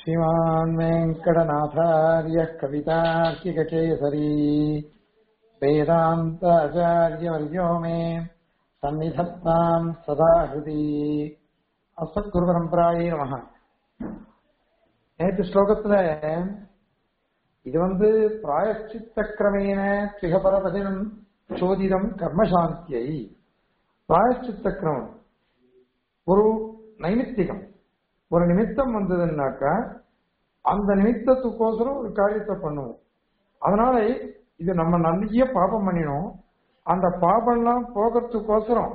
श्रीमान् वेङ्कटनाथार्यः कवितार्किककेसरी वेदान्ताचार्यवर्यो मे सन्निधत्ताम् सदा हृदि அஸ்மத்குருபரம்பராயே நமக நேற்று ஸ்லோகத்துல இது வந்து பிராயச்சித்த கிரமேன திகபரபதினம் சோதிடம் கர்மசாந்தியை பிராயச்சித்த கிரமம் ஒரு நைமித்திகம் ஒரு நிமித்தம் வந்ததுன்னாக்கா அந்த நிமித்தத்துக்கோசரம் ஒரு காரியத்தை பண்ணுவோம் அதனால இது நம்ம நிறைய பாபம் பண்ணினோம் அந்த பாபம்லாம் போகிறதுக்கோசரம்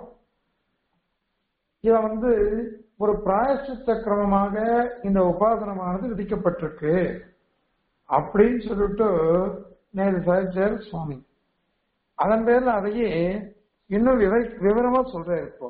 இத வந்து ஒரு பிராயசித்த கிரமமாக இந்த உபாசனமானது விதிக்கப்பட்டிருக்கு அப்படின்னு சொல்லிட்டு நேரு சாதிச்சார் சுவாமி அதன் பேர்ல அதையே இன்னும் விவரி விவரமா சொல்றேன் இப்போ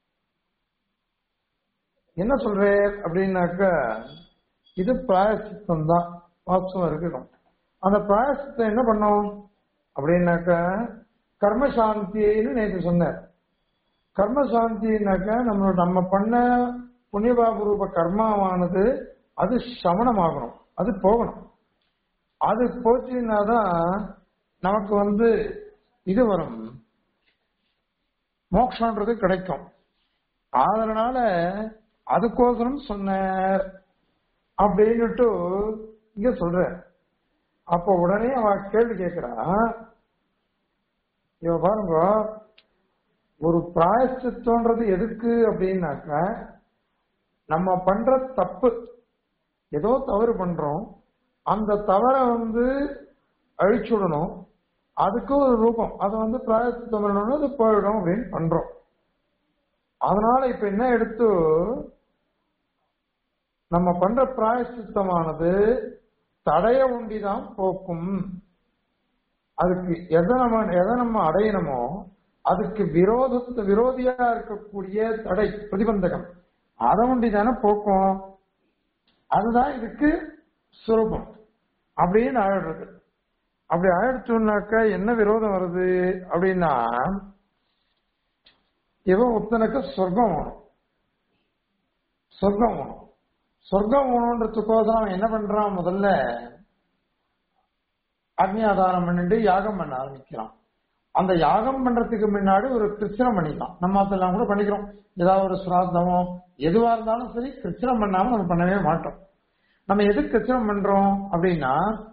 என்ன சொல்றேன் அப்படின்னாக்கா இது பிராயசித்தம் தான் வாஸ்தவம் இருக்கணும் அந்த பிராயசித்தம் என்ன பண்ணோம் அப்படின்னாக்கா கர்மசாந்தின்னு நேற்று சொன்னார் கர்மசாந்தினாக்கா நம்மளோட நம்ம பண்ண புண்ணியபாபு ரூப கர்மாவானது அது சமணமாகணும் அது போகணும் அது போச்சுன்னா தான் நமக்கு வந்து இது வரும் மோக்ஷன்றது கிடைக்கும் அதனால அதுக்கோசரம் சொன்னார் அப்படின்னுட்டு இங்க சொல்ற அப்ப உடனே அவ கேள்வி கேட்கிறா இவ பாருங்க ஒரு பிராயசித்தோன்றது எதுக்கு அப்படின்னாக்கா நம்ம பண்ற தப்பு ஏதோ தவறு பண்றோம் அந்த தவறை வந்து அழிச்சுடணும் அதுக்கு ஒரு ரூபம் அதை வந்து பிராயசித்தம் பண்ணணும் அது போயிடும் அப்படின்னு பண்றோம் அதனால இப்ப என்ன எடுத்து நம்ம பண்ற பிராயசித்தமானது தடைய உண்டிதான் போக்கும் அதுக்கு எதை நம்ம எதை நம்ம அடையணுமோ அதுக்கு விரோதத்து விரோதியா இருக்கக்கூடிய தடை பிரதிபந்தகம் அதை ஒண்டி தானே போக்கும் அதுதான் இதுக்கு சுரூபம் அப்படின்னு ஆயிடுறது அப்படி ஆயிடுச்சோம்னாக்கா என்ன விரோதம் வருது அப்படின்னா இவன் ஒருத்தனுக்கு சொர்க்கம் வேணும் சொர்க்கம் வேணும் சொர்க்கம் வேணுன்றதுக்கோசரம் அவன் என்ன பண்றான் முதல்ல அக்னியாதாரம் பண்ணிட்டு யாகம் பண்ண ஆரம்பிக்கிறான் அந்த யாகம் பண்றதுக்கு முன்னாடி ஒரு கிருச்சனம் பண்ணிக்கலாம் நம்ம அதெல்லாம் கூட பண்ணிக்கிறோம் ஏதாவது ஒரு சுராத்தமோ எதுவா இருந்தாலும் சரி கிருச்சனம் பண்ணாம நம்ம பண்ணவே மாட்டோம் நம்ம எது கிருச்சனம் பண்றோம் அப்படின்னா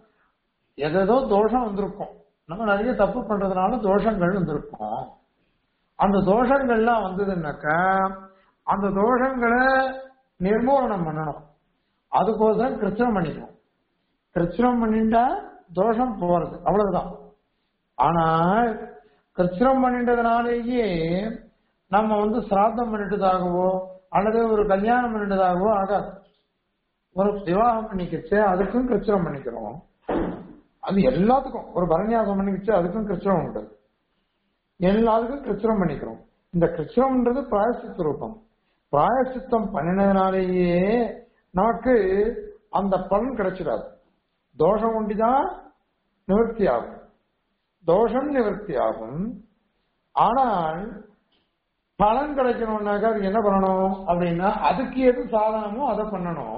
எதோ தோஷம் வந்திருக்கும் நம்ம நிறைய தப்பு பண்றதுனால தோஷங்கள் வந்திருக்கும் அந்த தோஷங்கள்லாம் வந்ததுன்னாக்கா அந்த தோஷங்களை நிர்மூலனம் பண்ணணும் அதுக்கோசரம் கிருச்சனம் பண்ணிக்கணும் கிருச்சனம் பண்ணிட்டா தோஷம் போறது அவ்வளவுதான் ஆனால் கிருஷ்ணம் பண்ணிட்டதுனாலேயே நம்ம வந்து சிராத்தம் பண்ணிட்டதாகவோ அல்லது ஒரு கல்யாணம் பண்ணிட்டதாகவோ ஆகாது ஒரு விவாகம் பண்ணிக்கிச்சு அதுக்கும் கிருஷ்ணம் பண்ணிக்கிறோம் அது எல்லாத்துக்கும் ஒரு பரநியாசம் பண்ணிக்கிச்சு அதுக்கும் கிருஷ்ணம் உண்டு எல்லாத்துக்கும் கிருஷ்ணம் பண்ணிக்கிறோம் இந்த கிருஷ்ணம்ன்றது பிராயசித்த ரூபம் பிராயசித்தம் பண்ணினதுனாலேயே நமக்கு அந்த பலன் கிடைச்சிடாது தோஷம் ஒண்டிதான் நிவர்த்தி ஆகும் தோஷம் நிவர்த்தி ஆகும் ஆனால் பலன் கிடைக்கணும்னாக்கா அதுக்கு என்ன பண்ணணும் அப்படின்னா அதுக்கு எது சாதனமோ அதை பண்ணணும்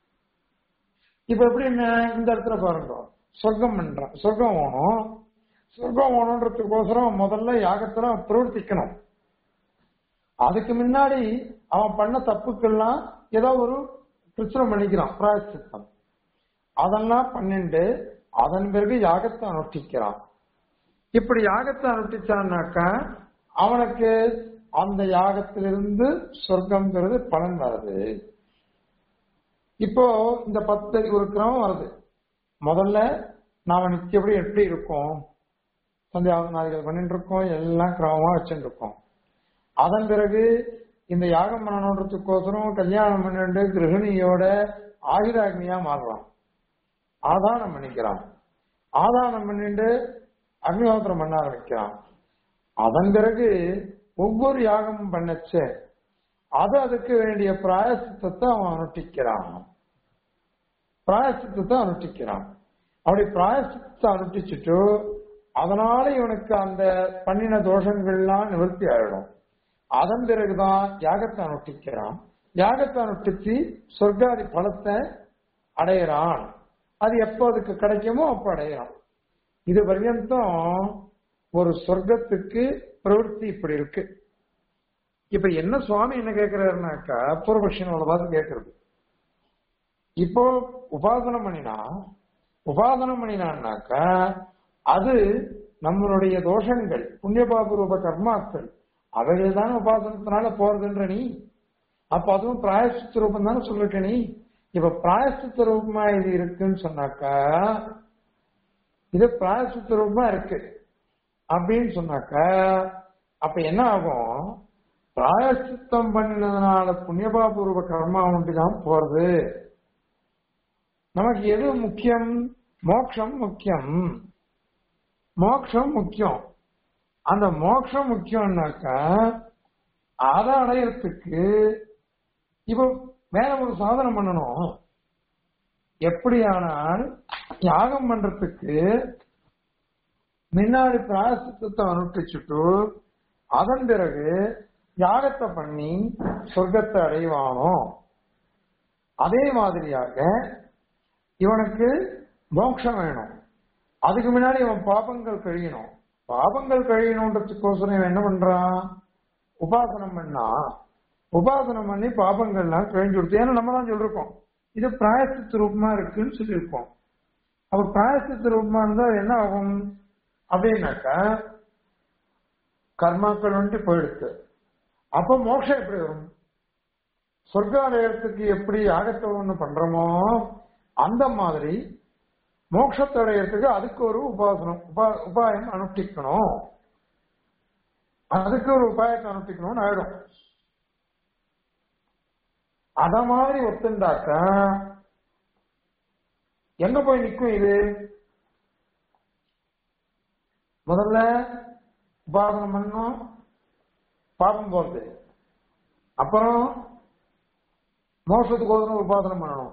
இப்ப எப்படி என்ன இந்த இடத்துல பாருங்க சொர்க்கம் பண்றான் சொர்க்கம் வேணும் சொர்க்கம் வேணுன்றதுக்கோசரம் முதல்ல யாகத்துல பிரவர்த்திக்கணும் அதுக்கு முன்னாடி அவன் பண்ண தப்புக்கெல்லாம் ஏதோ ஒரு பிரச்சனை பண்ணிக்கிறான் பிராயசித்தம் அதெல்லாம் பண்ணிட்டு அதன் பிறகு யாகத்தை அனுஷ்டிக்கிறான் இப்படி யாகத்தை அனுஷ்டிச்சான்னாக்கா அவனுக்கு அந்த யாகத்திலிருந்து சொர்க்கம்ங்கிறது பலன் வருது இப்போ இந்த பத்து ஒரு கிரமம் வருது முதல்ல நாம நித்தியப்படி எப்படி இருக்கோம் சந்தியாவநாதிகள் பண்ணிட்டு இருக்கோம் எல்லாம் கிரமமா வச்சுட்டு இருக்கோம் அதன் பிறகு இந்த யாகம் பண்ணணுன்றதுக்கோசரம் கல்யாணம் பண்ணிட்டு கிரகிணியோட ஆயுராக்னியா மாறலாம் ஆதானம் பண்ணிக்கிறான் ஆதானம் பண்ணிட்டு அக்னிஹோத்திரம் பண்ண ஆரம்பிக்கிறான் அதன் பிறகு ஒவ்வொரு யாகமும் பண்ணச்ச அது அதுக்கு வேண்டிய பிராயசித்தத்தை அவன் அனுஷ்டிக்கிறான் பிராயசித்தத்தை அனுஷ்டிக்கிறான் அப்படி பிராயசித்தத்தை அனுஷ்டிச்சுட்டு அதனால இவனுக்கு அந்த பண்ணின தோஷங்கள்லாம் நிவர்த்தி ஆயிடும் அதன் பிறகுதான் யாகத்தை அனுஷ்டிக்கிறான் யாகத்தை அனுஷ்டிச்சு சொர்க்காதி பலத்தை அடையிறான் அது எப்போ அதுக்கு கிடைக்குமோ அப்ப அடையிறான் இது பர்யந்தம் ஒரு சொர்க்கத்துக்கு பிரவೃತ್ತಿ இப்படி இருக்கு இப்ப என்ன சுவாமி என்ன கேட்கிறாருனாக்கா பூர்வபக்ஷனோட பார்த்து கேட்கறது இப்போ உபாசனம் பண்ணினா உபாசனம் பண்ணினான்னாக்கா அது நம்மளுடைய தோஷங்கள் புண்ணியபாபூர்வ கர்மாக்கள் அவைகள் தானே உபாசனத்தினால போறதுன்ற நீ அப்ப அதுவும் பிராயசித்த ரூபம் தானே சொல்லிட்ட நீ இப்ப பிராயசித்த ரூபமா இது இருக்குன்னு சொன்னாக்கா இது பிராயசித்த ரூபமா இருக்கு அப்படின்னு சொன்னாக்கா அப்ப என்ன ஆகும் பிராயசித்தம் பண்ணினதுனால புண்ணியபாபூர்வ கர்மா ஒன்றுதான் போறது நமக்கு எது முக்கியம் மோட்சம் முக்கியம் மோட்சம் முக்கியம் அந்த மோட்சம் முக்கியம்னாக்கா அதை அடையறதுக்கு இப்போ வேற ஒரு சாதனம் பண்ணணும் எப்படியானால் யாகம் பண்றதுக்கு முன்னாடி பிராயசித்தத்தை அனுஷ்டிச்சுட்டு அதன் பிறகு யாகத்தை பண்ணி சொர்க்கத்தை அடைவானோ அதே மாதிரியாக இவனுக்கு மோட்சம் வேணும் அதுக்கு முன்னாடி இவன் பாபங்கள் கழியணும் பாபங்கள் கழியணுன்றதுக்கோசரம் இவன் என்ன பண்றான் உபாசனம் பண்ணா உபாசனம் பண்ணி பாபங்கள்லாம் கழிஞ்சு கொடுத்து ஏன்னா நம்ம தான் சொல்லிருக்கோம் இது பிராயசித்த ரூபமா இருக்குன்னு சொல்லியிருக்கோம் அப்ப பிராயசித்த ரூபமா இருந்தா என்ன ஆகும் அப்படின்னாக்கா கர்மாக்கள் வந்துட்டு போயிடுச்சு அப்ப மோட்சம் எப்படி வரும் சொர்க்காலயத்துக்கு எப்படி யாகத்தை ஒண்ணு பண்றோமோ அந்த மாதிரி மோட்சத்தை அடையறதுக்கு அதுக்கு ஒரு உபாசனம் உபா உபாயம் அனுஷ்டிக்கணும் அதுக்கு ஒரு உபாயத்தை அனுஷ்டிக்கணும்னு ஆயிடும் அத மாதிரி ஒத்துண்டாக்க எங்க போய் நிக்கும் இது முதல்ல உபாசனம் பண்ணணும் பாபம் போறது அப்புறம் மோசத்துக்கு ஒரு உபாசனம் பண்ணணும்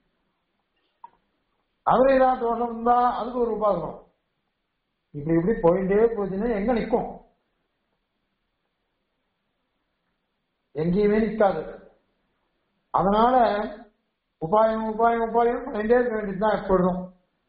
அதுல ஏதாவது தோஷம் இருந்தா அதுக்கு ஒரு உபாசனம் இப்படி இப்படி போயிட்டே போச்சுன்னா எங்க நிக்கும் எங்கேயுமே நிக்காது அதனால உபாயம் உபாயம் உபாயம் பண்ணிட்டே இருக்க வேண்டியதுதான் எப்பொழுதும்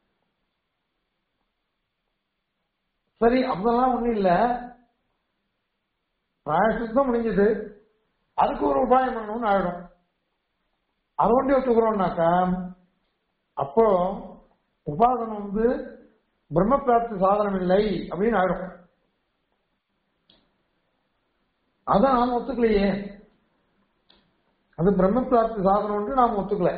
சரி அதெல்லாம் ஒண்ணும் இல்ல பிராயசித்தம் முடிஞ்சது அதுக்கு ஒரு உபாயம் பண்ணணும்னு ஆயிடும் அது ஒண்டி ஒத்துக்கிறோம்னாக்கா அப்போ உபாசனம் வந்து பிரம்ம பிராப்தி சாதனம் இல்லை அப்படின்னு ஆயிடும் அதான் நாம ஒத்துக்கலையே அது பிரம்ம பிராப்தி சாதனம் நாம ஒத்துக்கல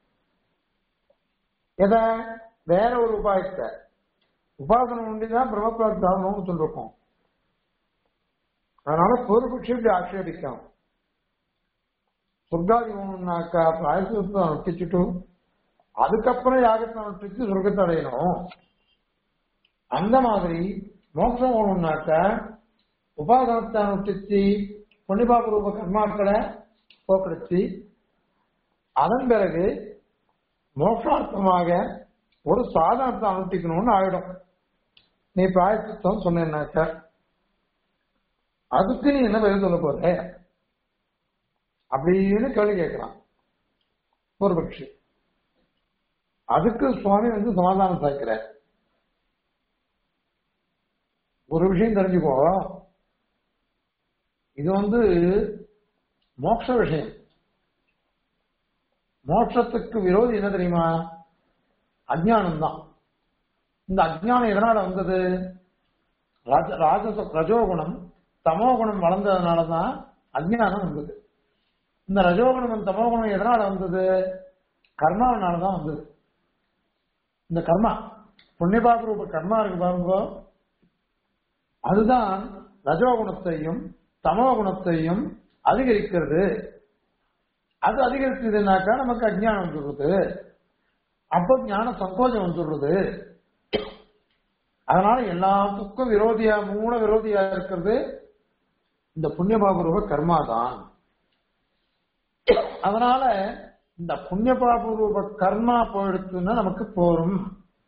எதை வேற ஒரு உபாயத்தை உபாசனம் ஒன்றிதான் பிரம்ம பிராப்தி சாதனம்னு சொல்லிருக்கோம் அதனால பூர்வபட்சி இப்படி ஆட்சேபிக்கும் சொர்க்காதி ஒண்ணுனாக்கா பிராயசத்தை அனுஷ்டிச்சுட்டு அதுக்கப்புறம் யாகத்தை அனுஷ்டிச்சு சொர்க்கத்தை அடையணும் அந்த மாதிரி மோட்சம் ஒண்ணுனாக்கா உபாசனத்தை அனுஷ்டிச்சு புண்ணிபாப ரூப கர்மாக்களை போக்கடிச்சு அதன் பிறகு மோட்சார்த்தமாக ஒரு சாதனத்தை அனுஷ்டிக்கணும்னு ஆயிடும் நீ பிராயசித்தம் சொன்னேன்னாக்கா அதுக்கு நீ என்ன பதில் சொல்ல போற அப்படின்னு கேள்வி கேட்கிறான் பூர்வபக்ஷி அதுக்கு சுவாமி வந்து சமாதானம் சாய்க்கிற ஒரு விஷயம் தெரிஞ்சுக்கோ இது வந்து மோட்ச விஷயம் மோட்சத்துக்கு விரோதி என்ன தெரியுமா அஜ்ஞானம் தான் இந்த அஜ்ஞானம் எதனால வந்தது ராஜ- ராஜச ரஜோகுணம் தமோகுணம் வளர்ந்ததுனால தான் அஜ்ஞானம் வந்தது இந்த ரஜோகுணம் தமோகுணம் எதனால வந்தது கர்மாவனால தான் வந்தது இந்த கர்மா புண்ணியபாக ரூப கர்மா இருக்கு பாருங்க அதுதான் ரஜோகுணத்தையும் தமோ குணத்தையும் அதிகரிக்கிறது அது அதிகரிச்சதுனாக்கா நமக்கு அஜ்ஞானம் வந்துடுறது அப்போ ஞான சங்கோஜம் வந்துடுறது அதனால எல்லாத்துக்கும் விரோதியா மூண விரோதியா இருக்கிறது இந்த புண்ணியபாபுருவ கர்மா தான் அதனால இந்த புண்ணியபாபுருவ கர்மா போயிடுச்சுன்னா நமக்கு போரும்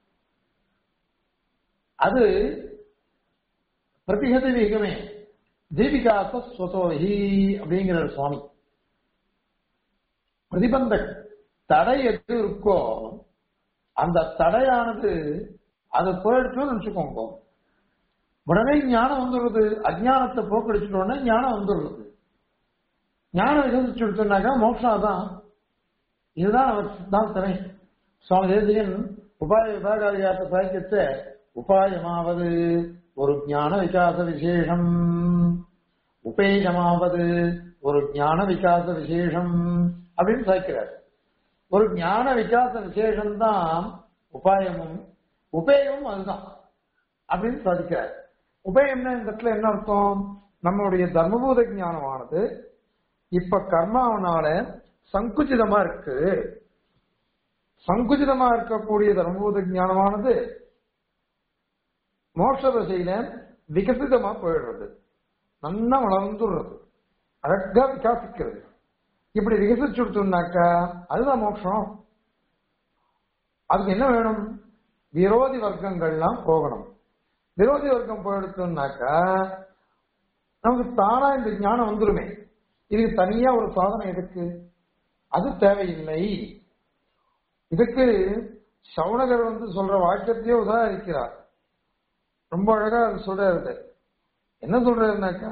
அது பிரதிகதி விகமே தீபிகாச ஸ்வதோஹி அப்படிங்கிறார் சுவாமி பிரதிபந்தக் தடை எது இருக்கோ அந்த தடையானது அது போயிடுச்சுன்னு நினைச்சுக்கோங்க உடனே ஞானம் வந்துடுறது அஜ்ஞானத்தை போக்கடிச்சிட்ட உடனே ஞானம் வந்துடுறது ஞானம் விகசிச்சு கொடுத்தோம்னாக்கா மோட்சம் தான் இதுதான் அவர் சித்தாந்தமே சுவாமி தேசிகன் உபாய விபாகாரியாத்த சாக்கியத்தை உபாயமாவது ஒரு ஞான விகாச விசேஷம் உபேயமாவது ஒரு ஞான விகாச விசேஷம் அப்படின்னு சாய்க்கிறார் ஒரு ஞான விகாச விசேஷம் தான் உபாயமும் உபேயமும் அதுதான் அப்படின்னு சாதிக்கிறார் உபயம்னா இந்த இடத்துல என்ன அர்த்தம் நம்மளுடைய தர்மபூத ஞானமானது இப்ப கர்மாவனால சங்குச்சிதமா இருக்கு சங்குச்சிதமா இருக்கக்கூடிய தர்மபூத ஞானமானது மோட்ச திசையில விகசிதமா போயிடுறது நல்லா வளர்ந்துடுறது அழகா விகாசிக்கிறது இப்படி விகசிச்சுடுத்தோம்னாக்கா அதுதான் மோட்சம் அதுக்கு என்ன வேணும் விரோதி வர்க்கங்கள்லாம் போகணும் விரோதி வர்க்கம் போயிடுத்தோம்னாக்கா நமக்கு தானா இந்த ஞானம் வந்துருமே இதுக்கு தனியா ஒரு சாதனை எதுக்கு அது தேவையில்லை இதுக்கு சவுனகர் வந்து சொல்ற வாக்கியத்தையே உதாரிக்கிறார் ரொம்ப அழகா அது சொல்றாரு என்ன சொல்றாருனாக்கா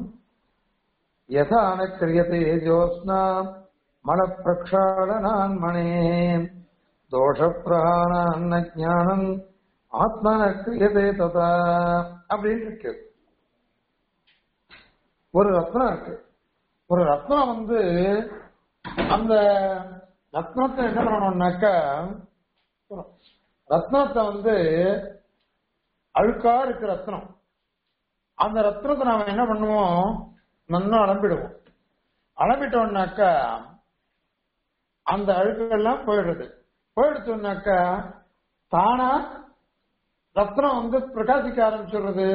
யதான கிரியதே ஜோஸ்னா மல பிரக்ஷாளனான் மணே தோஷ பிரகான ஞானம் ஆத்மான கிரியதே ததா அப்படின்னு இருக்கு ஒரு ரத்னம் இருக்கு ஒரு ரத்னம் வந்து அந்த ரத்னத்தை என்ன பண்ணணும்னாக்கா ரத்னத்தை வந்து அழுக்கா இருக்கு ரத்னம் அந்த ரத்னத்தை நாம என்ன பண்ணுவோம் நல்லா அலம்பிடுவோம் அலம்பிட்டோம்னாக்கா அந்த அழுக்குகள்லாம் போயிடுறது போயிடுச்சோம்னாக்கா தானா ரத்னம் வந்து பிரகாசிக்க ஆரம்பிச்சிடுறது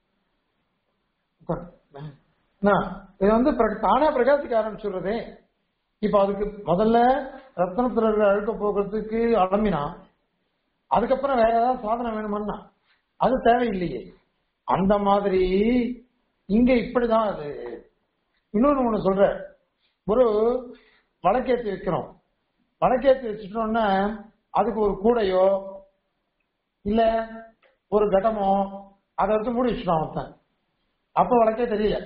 இது வந்து தானா பிரகாசிக்க ஆரம்பிச்சிடுறதே இப்ப அதுக்கு முதல்ல ரத்னத்துல இருக்கிற அழுக்க போக்குறதுக்கு அலம்பினா அதுக்கப்புறம் வேற ஏதாவது சாதனம் வேணுமன்னா அது தேவையில்லையே அந்த மாதிரி இங்க இப்படிதான் அது இன்னொன்னு ஒண்ணு சொல்ற ஒரு வழக்கேற்றி வைக்கிறோம் வழக்கேற்றி வச்சுட்டோம்னா அதுக்கு ஒரு கூடையோ இல்ல ஒரு கட்டமோ அதை எடுத்து மூடி வச்சுட்டோம் அவன் அப்ப வழக்கே தெரியல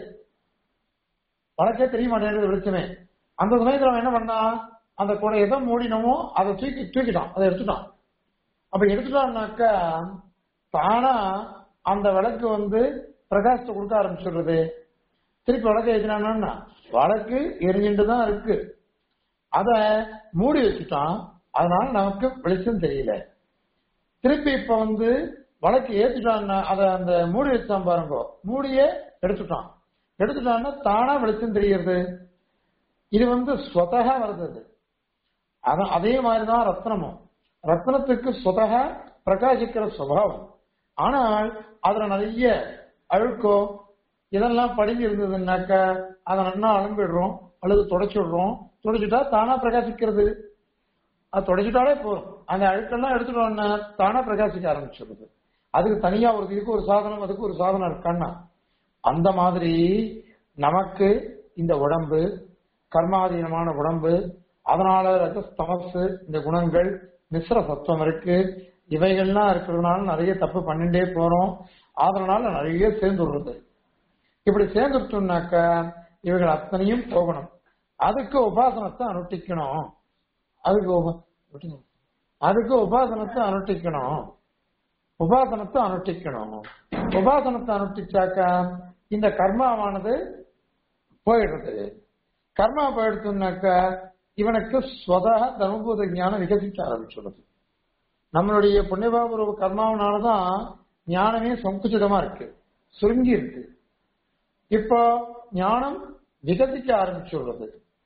வழக்கே தெரிய மாட்டேங்குது வெளிச்சமே அந்த சமயத்துல அவன் என்ன பண்ணா அந்த கூடை எதை மூடினமோ அதை தூக்கி தூக்கிட்டான் அதை எடுத்துட்டான் அப்ப எடுத்துட்டான்னாக்கா தானா அந்த விளக்கு வந்து பிரகாசத்தை கொடுக்க ஆரம்பிச்சிடுறது திருப்பி விளக்கு ஏற்றினான்னா விளக்கு எரிஞ்சுட்டு தான் இருக்கு அத மூடி வச்சுட்டான் அதனால நமக்கு வெளிச்சம் தெரியல திருப்பி இப்ப வந்து வழக்கு ஏத்துட்டான்னா அத அந்த மூடி வச்சான் பாருங்க மூடியே எடுத்துட்டான் எடுத்துட்டான்னா தானா வெளிச்சம் தெரியறது இது வந்து ஸ்வதகா வருது அதான் அதே மாதிரிதான் ரத்னமும் ரத்னத்துக்கு சுதக பிரகாசிக்கிற சுபாவம் ஆனால் அதுல நிறைய அழுக்கோ இதெல்லாம் படிஞ்சு இருந்ததுன்னாக்க அதை நல்லா அலம்பிடுறோம் அல்லது தொடச்சிடுறோம் தொடச்சிட்டா தானா பிரகாசிக்கிறது அது தொடச்சிட்டாலே போதும் அந்த அழுக்கெல்லாம் எடுத்துட்டோம்னா தானா பிரகாசிக்க ஆரம்பிச்சிடுறது அதுக்கு தனியா ஒரு இதுக்கு ஒரு சாதனம் அதுக்கு ஒரு சாதனம் இருக்கான்னா அந்த மாதிரி நமக்கு இந்த உடம்பு கர்மாதீனமான உடம்பு அதனால ரஜஸ்தமசு இந்த குணங்கள் மிஸ்ர சத்துவம் இருக்கு இவைகள்லாம் இருக்கிறதுனால நிறைய தப்பு பண்ணிட்டே போறோம் அதனால நிறைய சேர்ந்து விடுறது இப்படி சேர்ந்துட்டோம்னாக்க இவைகள் அத்தனையும் போகணும் அதுக்கு உபாசனத்தை அனுஷ்டிக்கணும் அதுக்கு உப- அதுக்கு உபாசனத்தை அனுஷ்டிக்கணும் உபாசனத்தை அனுஷ்டிக்கணும் உபாசனத்தை அனுஷ்டிச்சாக்கா இந்த கர்மாவானது போயிடுறது கர்மா போயிடுச்சுனாக்கா இவனுக்கு ஸ்வதா தர்மபூத ஞானம் விகசிக்க ஆரம்பிச்சுடுது நம்மளுடைய புண்ணியபாபுர கர்மாவனாலதான் ஞானமே சங்குச்சிதமா இருக்கு சுருங்கி இருக்கு இப்போ ஞானம் விகசிக்க ஆரம்பிச்சுடுறது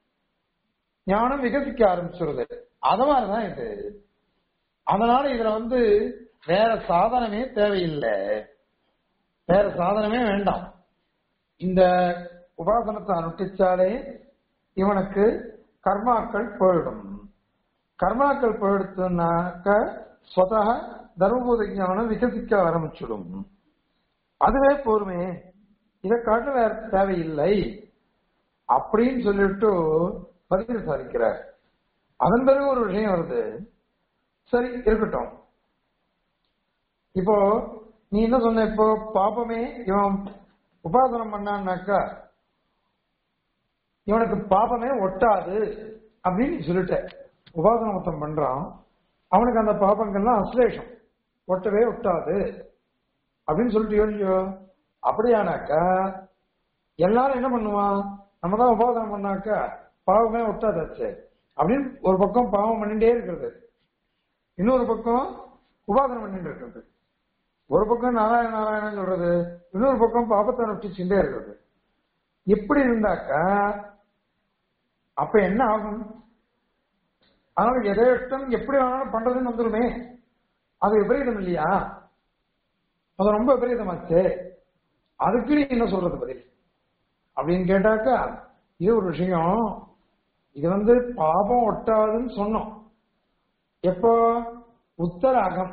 ஞானம் விகசிக்க ஆரம்பிச்சுடுது அது மாதிரிதான் இது அதனால இதுல வந்து வேற சாதனமே தேவையில்லை வேற சாதனமே வேண்டாம் இந்த உபாசனத்தை அனுஷ்டிச்சாலே இவனுக்கு கர்மாக்கள் போயிடும் கர்மாக்கள் போயிடுச்சுனாக்க ஸ்வதா தர்மபூத ஞானம் விகசிக்க ஆரம்பிச்சிடும் அதுவே போருமே இதை காட்ட வேற தேவையில்லை அப்படின்னு சொல்லிட்டு பதில் சாதிக்கிறார் அதன் பிறகு ஒரு விஷயம் வருது சரி இருக்கட்டும் இப்போ நீ என்ன சொன்ன இப்போ பாப்பமே இவன் உபாசனம் பண்ணான்னாக்கா இவனுக்கு பாப்பமே ஒட்டாது அப்படின்னு நீ சொல்லிட்ட உபாசனம் மொத்தம் பண்றான் அவனுக்கு அந்த பாப்பங்கள்லாம் அஸ்லேஷம் ஒட்டவே ஒட்டாது அப்படின்னு சொல்லிட்டு யோசிச்சோ அப்படியானாக்கா எல்லாரும் என்ன பண்ணுவான் நம்ம தான் உபாசனம் பண்ணாக்கா பாவமே ஒட்டாதாச்சு அப்படின்னு ஒரு பக்கம் பாவம் பண்ணிட்டே இருக்கிறது இன்னொரு பக்கம் உபாசனம் பண்ணிட்டு இருக்கிறது ஒரு பக்கம் நாராயண நாராயணன் சொல்றது இன்னொரு பக்கம் பாபத்தை நொட்டிச்சுட்டே இருக்கிறது இப்படி இருந்தாக்கா அப்ப என்ன ஆகும் அதனால எதேஷ்டம் எப்படி வேணாலும் பண்றதுன்னு வந்துருமே அது விபரீதம் இல்லையா அது ரொம்ப விபரீதமாச்சு அதுக்கு நீ என்ன சொல்றது பதில் அப்படின்னு கேட்டாக்கா இது ஒரு விஷயம் இது வந்து பாபம் ஒட்டாதுன்னு சொன்னோம் எப்போ உத்தராகம்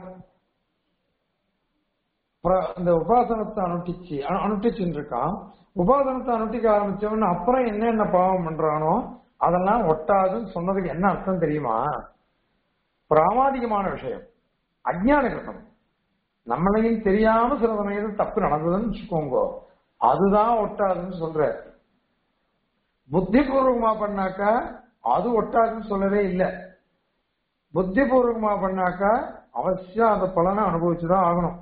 பிர- இந்த உபாசனத்தை அனுட்டிச்சு அனு- அனுட்டிச்சுன்னு இருக்கான் உபாசனத்தை அனுட்டிக்க ஆரம்பிச்சவன அப்புறம் என்னென்ன பாவம் பண்றானோ அதெல்லாம் ஒட்டாதுன்னு சொன்னதுக்கு என்ன அர்த்தம் தெரியுமா பிராமாதிகமான விஷயம் அஜ்ஞான கிருத்தம் நம்மளையும் தெரியாம சில சமயத்தில் தப்பு நடந்ததுன்னு வச்சுக்கோங்க அதுதான் ஒட்டாதுன்னு சொல்ற புத்திபூர்வமா பண்ணாக்கா அது ஒட்டாதுன்னு சொல்லவே இல்லை புத்திபூர்வமா பண்ணாக்கா அவசியம் அந்த பலனை அனுபவிச்சுதான் ஆகணும்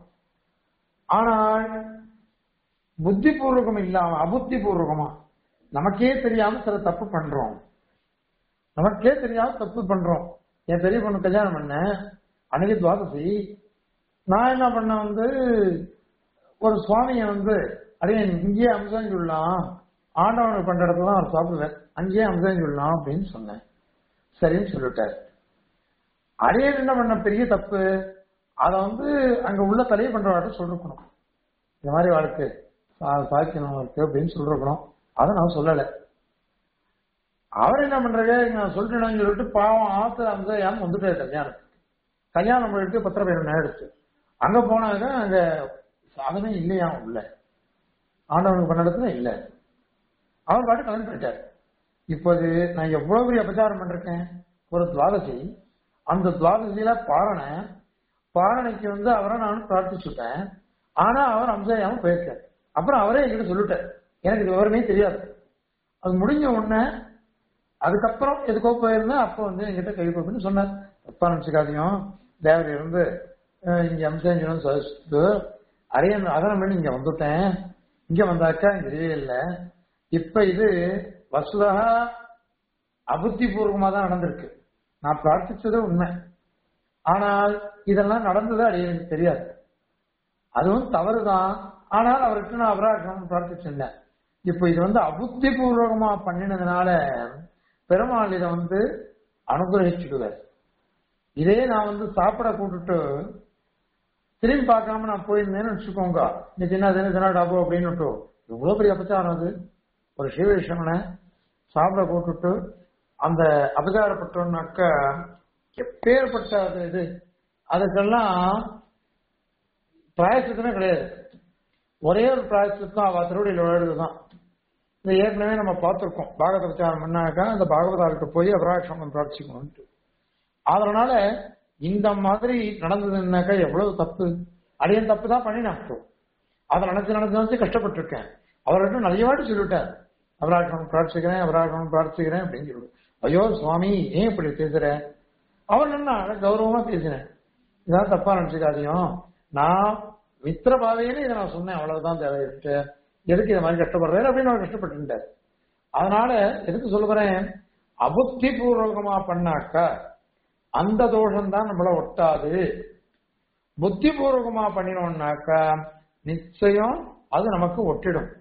ஆனால் புத்திபூர்வகம் இல்லாம அபுத்தி பூர்வகமா நமக்கே தெரியாம சில தப்பு பண்றோம் நமக்கே தெரியாம தப்பு பண்றோம் என் பெரிய பொண்ணு கல்யாணம் பண்ணேன் அன்னைக்கு துவாதசி நான் என்ன பண்ண வந்து ஒரு சுவாமியை வந்து அடைய இங்கேயே அம்சம் சொல்லலாம் ஆண்டவனுக்கு பண்ற இடத்துல தான் அவர் சாப்பிடுவேன் அங்கேயே அம்சம் சொல்லலாம் அப்படின்னு சொன்னேன் சரின்னு சொல்லிட்டார் அரியன் என்ன பண்ண பெரிய தப்பு அத வந்து அங்க உள்ள தலையை பண்றவாட்ட சொல்லிருக்கணும் இந்த மாதிரி வாழ்க்கை சா- சாய்க்கணும் இருக்கு அப்படின்னு சொல்லிருக்கணும் அதை நான் சொல்லல அவர் என்ன பண்றாரு நான் சொல்லிட்டேன்னு சொல்லிட்டு பாவம் ஆத்துல அந்த ஏன் வந்துட்டாரு கல்யாணத்துக்கு கல்யாணம் பண்ணிட்டு பத்திரப்பேரம் எடுத்து அங்க போனாக்க அங்க சாதனை இல்லையா உள்ள ஆண்டவனுக்கு பண்ண இடத்துல இல்ல அவர் பாட்டு கலந்து போயிட்டார் இப்போது நான் எவ்வளவு பெரிய அபச்சாரம் பண்ணிருக்கேன் ஒரு துவாதசி அந்த துவாதசியில பாரணை பாரணைக்கு வந்து அவரை நான் பிரார்த்திச்சுட்டேன் ஆனா அவர் அம்சையாம போயிருக்கார் அப்புறம் அவரே என்கிட்ட சொல்லிட்டார் எனக்கு இது விவரமே தெரியாது அது முடிஞ்ச உடனே அதுக்கப்புறம் எதுக்கோ போயிருந்தேன் அப்போ வந்து என்கிட்ட கை கொடுப்புன்னு சொன்னார் தப்பா நினைச்சுக்காதையும் தேவர் இருந்து அஹ், இங்க அம்சம் சொல்லிட்டு அரையன் அதனம் பண்ணி இங்க வந்துட்டேன் இங்க வந்தாக்கா இங்க தெரியவே இல்லை இப்ப இது வசுதா அபுத்தி பூர்வமா தான் நடந்திருக்கு நான் பிரார்த்திச்சது உண்மை ஆனால் இதெல்லாம் நடந்தது அது எனக்கு தெரியாது அதுவும் தவறுதான் ஆனால் அவருக்கு நான் அபராதம் பிரார்த்திச்சிருந்தேன் இப்போ இது வந்து அபுத்தி பூர்வகமா பண்ணினதுனால பெருமாள் இதை வந்து அனுகிரகிச்சுடுவார் இதே நான் வந்து சாப்பிட கூட்டுட்டு திரும்பி பார்க்காம நான் போயிருந்தேன்னு வச்சுக்கோங்க நீ தின்னா தின தினா டாபு அப்படின்னு எவ்வளவு பெரிய அபச்சாரம் அது ஒரு சிவவிஷமனை சாப்பிட கூட்டுட்டு அந்த அபச்சாரப்பட்டோம்னாக்க எப்பேற்பட்ட அது இது அதுக்கெல்லாம் பிராயசத்துமே கிடையாது ஒரே ஒரு பிராயசத்தும் அவ திருவடியில் விளையாடுதுதான் இந்த ஏற்கனவே நம்ம பார்த்திருக்கோம் பாகவத பிரச்சாரம் பண்ணாக்கா அந்த பாகவதாவுக்கு போய் அபராட்சமம் பிரார்த்திக்கணும்ட்டு அதனால இந்த மாதிரி நடந்ததுன்னாக்கா எவ்வளவு தப்பு அடியன் தப்பு தான் பண்ணினான் அதை நினைச்சு நினைச்சு நினைச்சு கஷ்டப்பட்டு இருக்கேன் அவர்கிட்ட நிறைய வாட்டி சொல்லிட்டார் அபராட்சமம் பிரார்த்திக்கிறேன் அபராட்சமம் பிரார்த்திக்கிறேன் அப்படின்னு சொல்லி ஐயோ சுவாமி ஏன் இப்படி பேசுற அவர் என்ன கௌரவமா பேசினேன் இதான் தப்பா நினைச்சுக்காதையும் நான் மித்திர பாவையில இதை நான் சொன்னேன் அவ்வளவுதான் தேவை இருக்கு எதுக்கு இந்த மாதிரி கஷ்டப்படுறாரு அப்படின்னு அவர் கஷ்டப்பட்டுட்டார் அதனால எதுக்கு சொல்லுறேன் அபுத்தி பூர்வகமா பண்ணாக்கா அந்த தோஷம் தான் நம்மள ஒட்டாது புத்தி பூர்வகமா பண்ணினோம்னாக்கா நிச்சயம் அது நமக்கு ஒட்டிடும்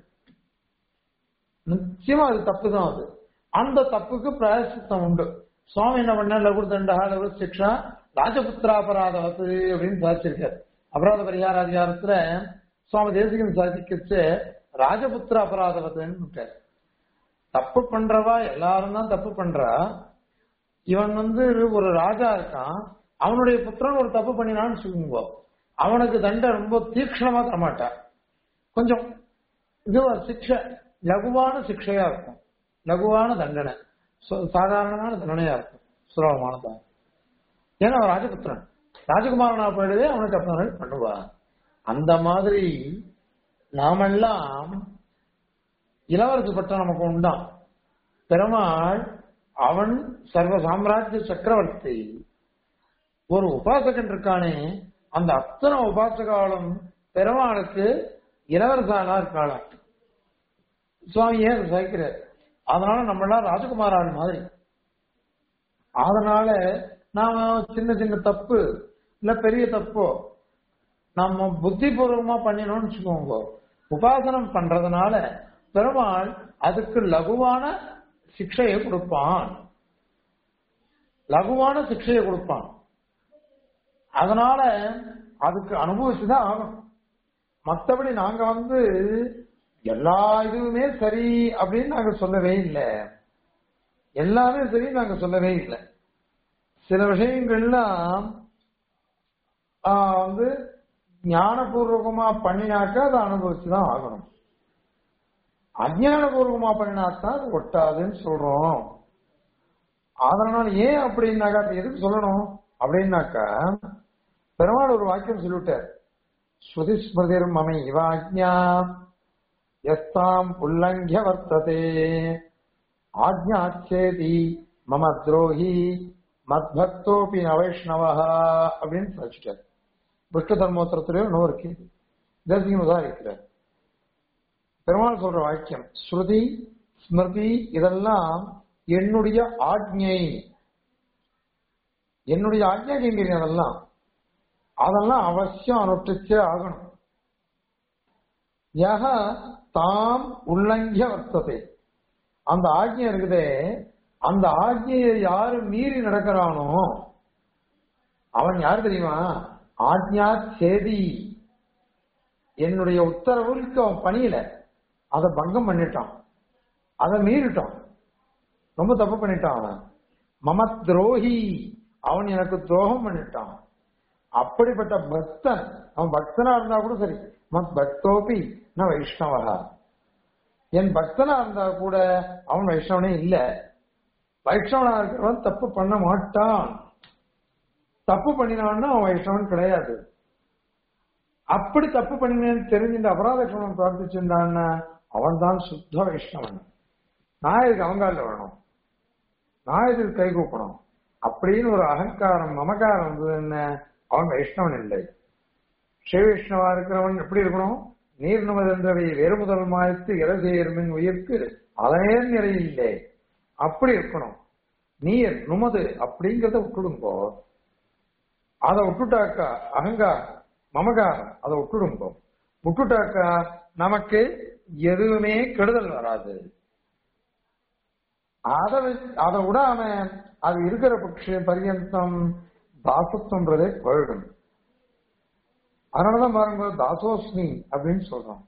நிச்சயமா அது தப்பு தான் அது அந்த தப்புக்கு பிராயசித்தம் உண்டு சுவாமி என்ன பண்ண லகு தண்டா லகு சிக்ஷா ராஜபுத்திராபராதவத்து அப்படின்னு சாதிச்சிருக்காரு அபராத பரிகார அதிகாரத்துல சுவாமி தேசிகன் சாதிக்கச்சு ராஜபுத்திர அபராதவத்துன்னு விட்டார். தப்பு பண்றவா எல்லாரும் தான் தப்பு பண்றா இவன் வந்து ஒரு ராஜா இருக்கான் அவனுடைய புத்திரன் ஒரு தப்பு பண்ணினான்னு சொல்லுங்க அவனுக்கு தண்டை ரொம்ப தீக்ஷணமா தரமாட்டான் கொஞ்சம் இது ஒரு சிக்ஷை லகுவான சிக்ஷையா இருக்கும் லகுவான தண்டனை சு- சாதாரணமான தண்டனையா இருக்கும் சுலபமானதான் ஏன்னா அவன் ராஜபுத்திரன் ராஜகுமாரனா போயிடுவே அவனுக்கு அப்ப பண்ணுவா அந்த மாதிரி நாமெல்லாம் இளவரசு பட்டம் நமக்கு உண்டான் பெருமாள் அவன் சர்வ சாம்ராஜ்ய சக்கரவர்த்தி ஒரு உபாசகன் இருக்கானே அந்த அத்தனை உபாசகாலும் பெருமாளுக்கு இளவரசானா இருக்காளாம் சுவாமி ஏன் சகிக்கிறார் அதனால நம்ம எல்லாம் ராஜகுமாரான் மாதிரி அதனால நாம சின்ன சின்ன தப்பு இல்ல பெரிய தப்போ நம்ம புத்தி பூர்வமா பண்ணினோம்னு வச்சுக்கோங்க உபாசனம் பண்றதுனால பெருமாள் அதுக்கு லகுவான சிக்ஷையை கொடுப்பான் லகுவான சிக்ஷையை கொடுப்பான் அதனால அதுக்கு அனுபவிச்சுதான் ஆகணும் மத்தபடி நாங்க வந்து எல்லா இதுவுமே சரி அப்படின்னு நாங்க சொல்லவே இல்லை எல்லாமே சரி நாங்க சொல்லவே இல்லை சில விஷயங்கள்லாம் ஆஹ், வந்து ஞானபூர்வகமா பண்ணினாக்கா அதை அனுபவிச்சுதான் ஆகணும் அஜானபூர்வமா பண்ணினாத்தான் அது ஒட்டாதுன்னு சொல்றோம் அதனால ஏன் அப்படின்னாக்கா அது எதுக்கு சொல்லணும் அப்படின்னாக்கா பெருமாள் ஒரு வாக்கியம் சொல்லிவிட்டார் ஸ்ருதி ஸ்மிருதிர் மம இவாஜ்ஞா எஸ்தாம் உல்லங்கிய வர்த்ததே ஆஜ்ஞாச்சேதி மம துரோகி மத்பக்தோபி நவைஷ்ணவா அப்படின்னு சொல்லிட்டார் விஷ்ணு தர்மோத்திரத்திலே இன்னும் இருக்கு தேசியம் உதாரிக்கிறார் பெருமாள் சொல்ற வாக்கியம் ஸ்ருதி ஸ்மிருதி இதெல்லாம் என்னுடைய ஆக்ஞை என்னுடைய ஆக்ஞை கேட்கிறீங்க அதெல்லாம் அதெல்லாம் அவசியம் அனுஷ்டிச்சே ஆகணும் யக தாம் உல்லங்கிய வர்த்ததை அந்த ஆக்ஞை இருக்குதே அந்த ஆக்ஞையை யாரு மீறி நடக்கிறானோ அவன் யார் தெரியுமா ஆக்ஞா சேதி என்னுடைய உத்தரவுக்கு அவன் பணியல அதை பங்கம் பண்ணிட்டான் அதை மீறிட்டான் ரொம்ப தப்பு பண்ணிட்டான் அவன் மம துரோகி அவன் எனக்கு துரோகம் பண்ணிட்டான் அப்படிப்பட்ட பக்தன் அவன் பக்தனா இருந்தா கூட சரி மத் பக்தோபி நான் வைஷ்ணவா என் பக்தனா இருந்தா கூட அவன் வைஷ்ணவனே இல்ல வைஷ்ணவனா இருக்கிறவன் தப்பு பண்ண மாட்டான் தப்பு பண்ணினான்னா அவன் வைஷ்ணவன் கிடையாது அப்படி தப்பு பண்ணினேன்னு தெரிஞ்சுட்டு அபராத க்ஷமம் பிரார்த்திச்சிருந்தான்னா அவன் தான் சுத்த வைஷ்ணவன் நான் இதுக்கு அவங்கால வேணும் நான் இதுக்கு கை கூப்பணும் அப்படின்னு ஒரு அகங்காரம் மமகாரம் வந்தது என்ன அவன் வைஷ்ணவன் இல்லை ஸ்ரீ வைஷ்ணவா இருக்கிறவன் எப்படி இருக்கணும் நீர் நுமதென்றவை வேறு முதல் மாய்த்து இறசேர்மின் உயிர்க்கு அதனே நிறையில்லை அப்படி இருக்கணும் நீர் நுமது அப்படிங்கறத விட்டுடுங்கோ அதை விட்டுட்டாக்கா அகங்காரம் மமகாரம் அதை விட்டுடுங்கோ விட்டுட்டாக்கா நமக்கு எதுவுமே கெடுதல் வராது அதை வச்சு- அதை விடாம அது இருக்கிற பட்ச பரியந்தம் தாசத்துவன்றதே போயிடும் அதனாலதான் பாருங்க தாசோஸ்மி அப்படின்னு சொல்றோம்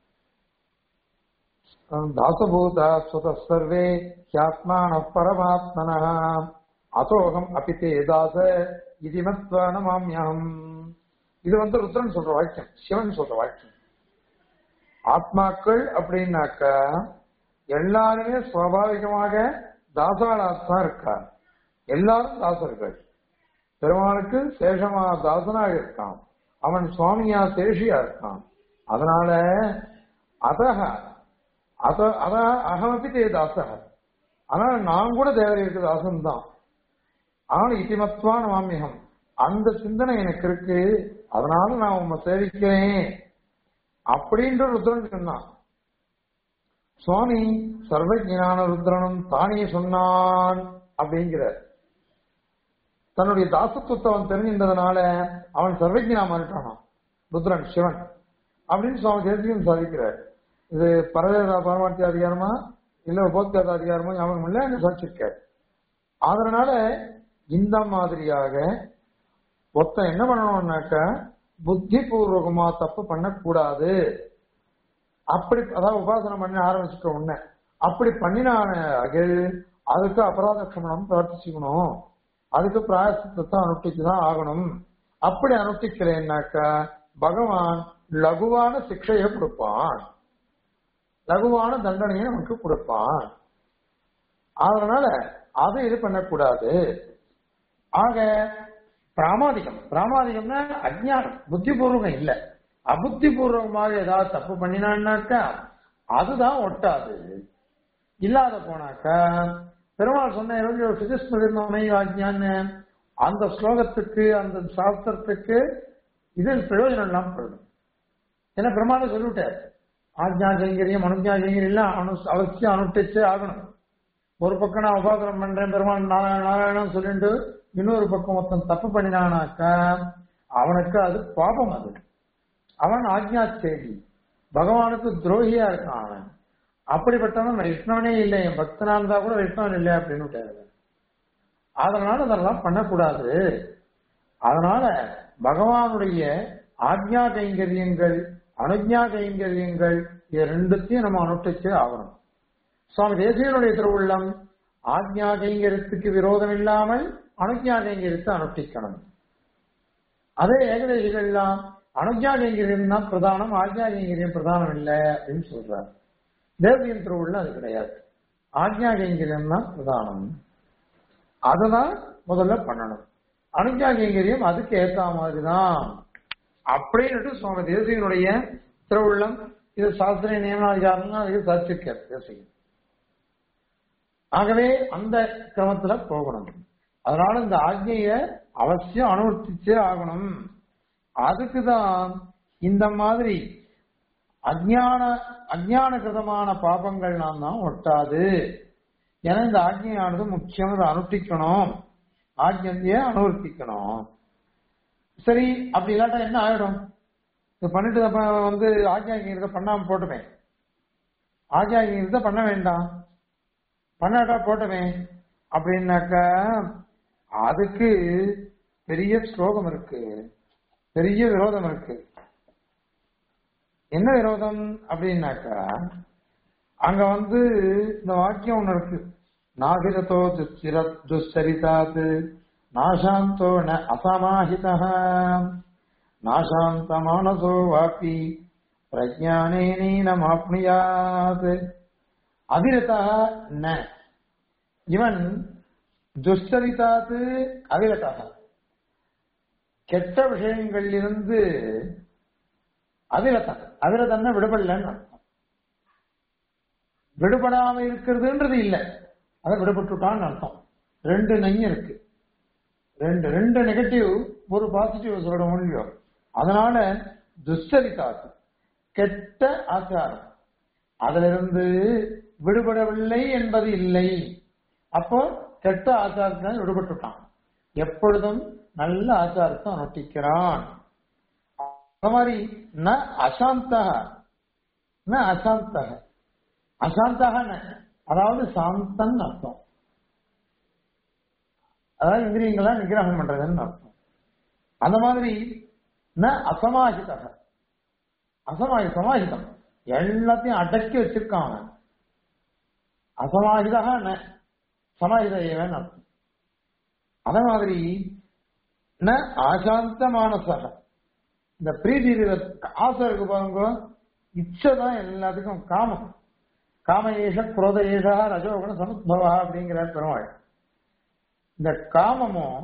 அஹ் தாசபூதா சுத சர்வே ஹியாத்மான பரமாத்மன அதோகம் அபிதே தாச இதிமத்வான மாமியம் இது வந்து ருத்ரன் சொல்ற வாக்கியம் சிவன் சொல்ற வாக்கியம் ஆத்மாக்கள் அப்படின்னாக்கா எல்லாருமே சுவாபாவிகமாக தாசாளாத்தான் இருக்கார் எல்லாரும் தாசர்கள் பெருமாளுக்கு சேஷமா தாசனாக இருக்கான் அவன் சுவாமியா சேஷியா இருக்கான் அதனால அதக அத அத அகமபி தே தாசக அதனால நான் கூட தேவரைக்கு தாசன் தான் ஆனால் இதிமத்வான மாமியம் அந்த சிந்தனை எனக்கு இருக்கு அதனால நான் உண்மை சேவிக்கிறேன் அப்படின்ற ருத்ரன் சொன்னான் சுவாமி சர்வஜான ருத்ரனும் தானே சொன்னான் அப்படிங்கிறார் தன்னுடைய தாசத்துவத்தை அவன் தெரிஞ்சின்றதுனால அவன் சர்வஜனா மாறிட்டானான் ருத்ரன் சிவன் அப்படின்னு சுவாமி தேசியம் சாதிக்கிறார் இது பரதேவ பரமார்த்தி அதிகாரமா இல்ல உபோத்காத அதிகாரமா ஞாபகம் இல்ல என்று சாதிச்சிருக்கார் அதனால இந்த மாதிரியாக ஒருத்தன் என்ன பண்ணணும்னாக்க புத்தி பூர்வகமா தப்பு பண்ணக்கூடாது அப்படி அதாவது உபாசனம் பண்ண ஆரம்பிச்சுட்ட உடனே அப்படி பண்ணினான அதுக்கு அபராத க்ஷமணம் பிரார்த்திச்சுக்கணும் அதுக்கு பிராயசித்தத்தை அனுஷ்டிச்சுதான் ஆகணும் அப்படி அனுஷ்டிக்கலைன்னாக்கா பகவான் லகுவான சிக்ஷையை கொடுப்பான் லகுவான தண்டனையை நமக்கு கொடுப்பான் அதனால அதை இது பண்ணக்கூடாது ஆக பிராமாதிகம் பிராமாதிகம்னா அஜ்ஞானம் புத்திபூர்வகம் இல்ல அபுத்திபூர்வமாக ஏதாவது தப்பு பண்ணினான்னாக்கா அதுதான் ஒட்டாது இல்லாத போனாக்கா பெருமாள் சொன்ன சுஜஸ்மதிர்மமை ஆஜ்ஞான்னு அந்த ஸ்லோகத்துக்கு அந்த சாஸ்திரத்துக்கு இது பிரயோஜனம் இல்லாம போயிடும் ஏன்னா பெருமாள் சொல்லிவிட்டார் ஆஜ்ஞா கைங்கரியம் அனுஜா கைங்கரியம் எல்லாம் அனு அவசியம் அனுஷ்டிச்சே ஆகணும் ஒரு பக்கம் நான் உபாசனம் பண்றேன் பெருமாள் நாராயண நாராயணம் சொல்லிட்டு இன்னொரு பக்கம் ஒருத்தன் தப்பு பண்ணினானாக்கா அவனுக்கு அது பாபம் அது அவன் ஆஜ்ஞா செய்தி பகவானுக்கு துரோகியா இருக்கான் அவன் அப்படிப்பட்டவன் வைஷ்ணவனே இல்லை என் பக்தனா இருந்தா கூட வைஷ்ணவன் இல்லை அப்படின்னு விட்டாரு அதனால அதெல்லாம் பண்ணக்கூடாது அதனால பகவானுடைய ஆக்ஞா கைங்கரியங்கள் அனுஜ்ஞா கைங்கரியங்கள் இது ரெண்டுத்தையும் நம்ம அனுஷ்டிச்சே ஆகணும் சுவாமி தேசியனுடைய திருவுள்ளம் ஆக்ஞா கைங்கரியத்துக்கு விரோதம் இல்லாமல் அனுஜ்ஞா கைங்கரியத்தை அனுஷ்டிக்கணும் அதே ஏகதேசிகள்லாம் அனுஜ்ஞா கைங்கரியம் தான் பிரதானம் ஆக்ஞா கைங்கரியம் பிரதானம் இல்லை அப்படின்னு சொல்றாரு தேவதியின் திருவுள்ள அது கிடையாது ஆக்ஞா கைங்கரியம் தான் பிரதானம் அதுதான் முதல்ல பண்ணணும் அனுஜா கைங்கரியம் அதுக்கு ஏத்த மாதிரி தான் அப்படின்னுட்டு சுவாமி தேசிகனுடைய திருவுள்ளம் இது சாஸ்திரிய நியமனாதிகாரம் இது சாட்சிக்க தேசிகம் ஆகவே அந்த கிரமத்துல போகணும் அதனால இந்த ஆக்ஞைய அவசியம் அனுவர்த்திச்சே ஆகணும் அதுக்குதான் இந்த மாதிரி அஜ்ஞான அஜ்ஞானகிருதமான பாபங்கள் நாம் தான் ஒட்டாது ஏன்னா இந்த ஆக்ஞையானது முக்கியம் இதை அனுஷ்டிக்கணும் ஆக்ஞையே அனுவர்த்திக்கணும் சரி அப்படி இல்லாட்டா என்ன ஆயிடும் இது பண்ணிட்டு அப்ப வந்து ஆக்ஞாங்கிறத பண்ணாம போட்டுமே ஆக்ஞாங்கிறத பண்ண வேண்டாம் பண்ணாட்டா போட்டமே அப்படின்னாக்கா அதுக்கு பெரிய ஸ்லோகம் இருக்கு பெரிய விரோதம் இருக்கு என்ன விரோதம் அப்படின்னாக்கா அங்க வந்து இந்த வாக்கியம் ஒண்ணு இருக்கு நாகிரதோ துஸ்திர துஸ்தரிதாத் நாசாந்தோ ந அசமாஹித நாசாந்த மானசோ வாப்பி பிரஜானேனீனமாப்னுயாத் அவிரதா ந இவன் துஷ்டரிதாத்து அவிரதா கெட்ட விஷயங்களிலிருந்து அவிரதன் அவிரதன்னா விடுபடலன்னு அர்த்தம் விடுபடாம இருக்கிறதுன்றது இல்ல அதை விடுபட்டுட்டான்னு அர்த்தம் ரெண்டு நெய்யும் இருக்கு ரெண்டு ரெண்டு நெகட்டிவ் ஒரு பாசிட்டிவ் சொல்ல முடியும் அதனால துஷ்டரிதாத்து கெட்ட ஆச்சாரம் அதிலிருந்து விடுபடவில்லை என்பது இல்லை அப்போ கெட்ட ஆச்சாரத்தை விடுபட்டுட்டான் எப்பொழுதும் நல்ல ஆச்சாரத்தை அனுஷ்டிக்கிறான் அந்த மாதிரி ந அசாந்தக ந அசாந்தக அசாந்தக அதாவது சாந்தன் அர்த்தம் அதாவது இந்திரியங்களா நிகிரகம் பண்றதுன்னு அர்த்தம் அந்த மாதிரி ந அசமாஹிதக அசமாஹி சமாஹிதம் எல்லாத்தையும் அடக்கி வச்சிருக்கான் அவன் அசமாஹிதக ந சமாஹித ஏவன் அர்த்தம் அதே மாதிரி ந ஆசாந்த மானசக இந்த பிரீதி ஆசை இருக்கு பாருங்க இச்சை தான் எல்லாத்துக்கும் காமம் காம ஏஷ குரோத ஏஷா ரஜோகுண சமுத்பவா அப்படிங்கிற பெருமாள் இந்த காமமும்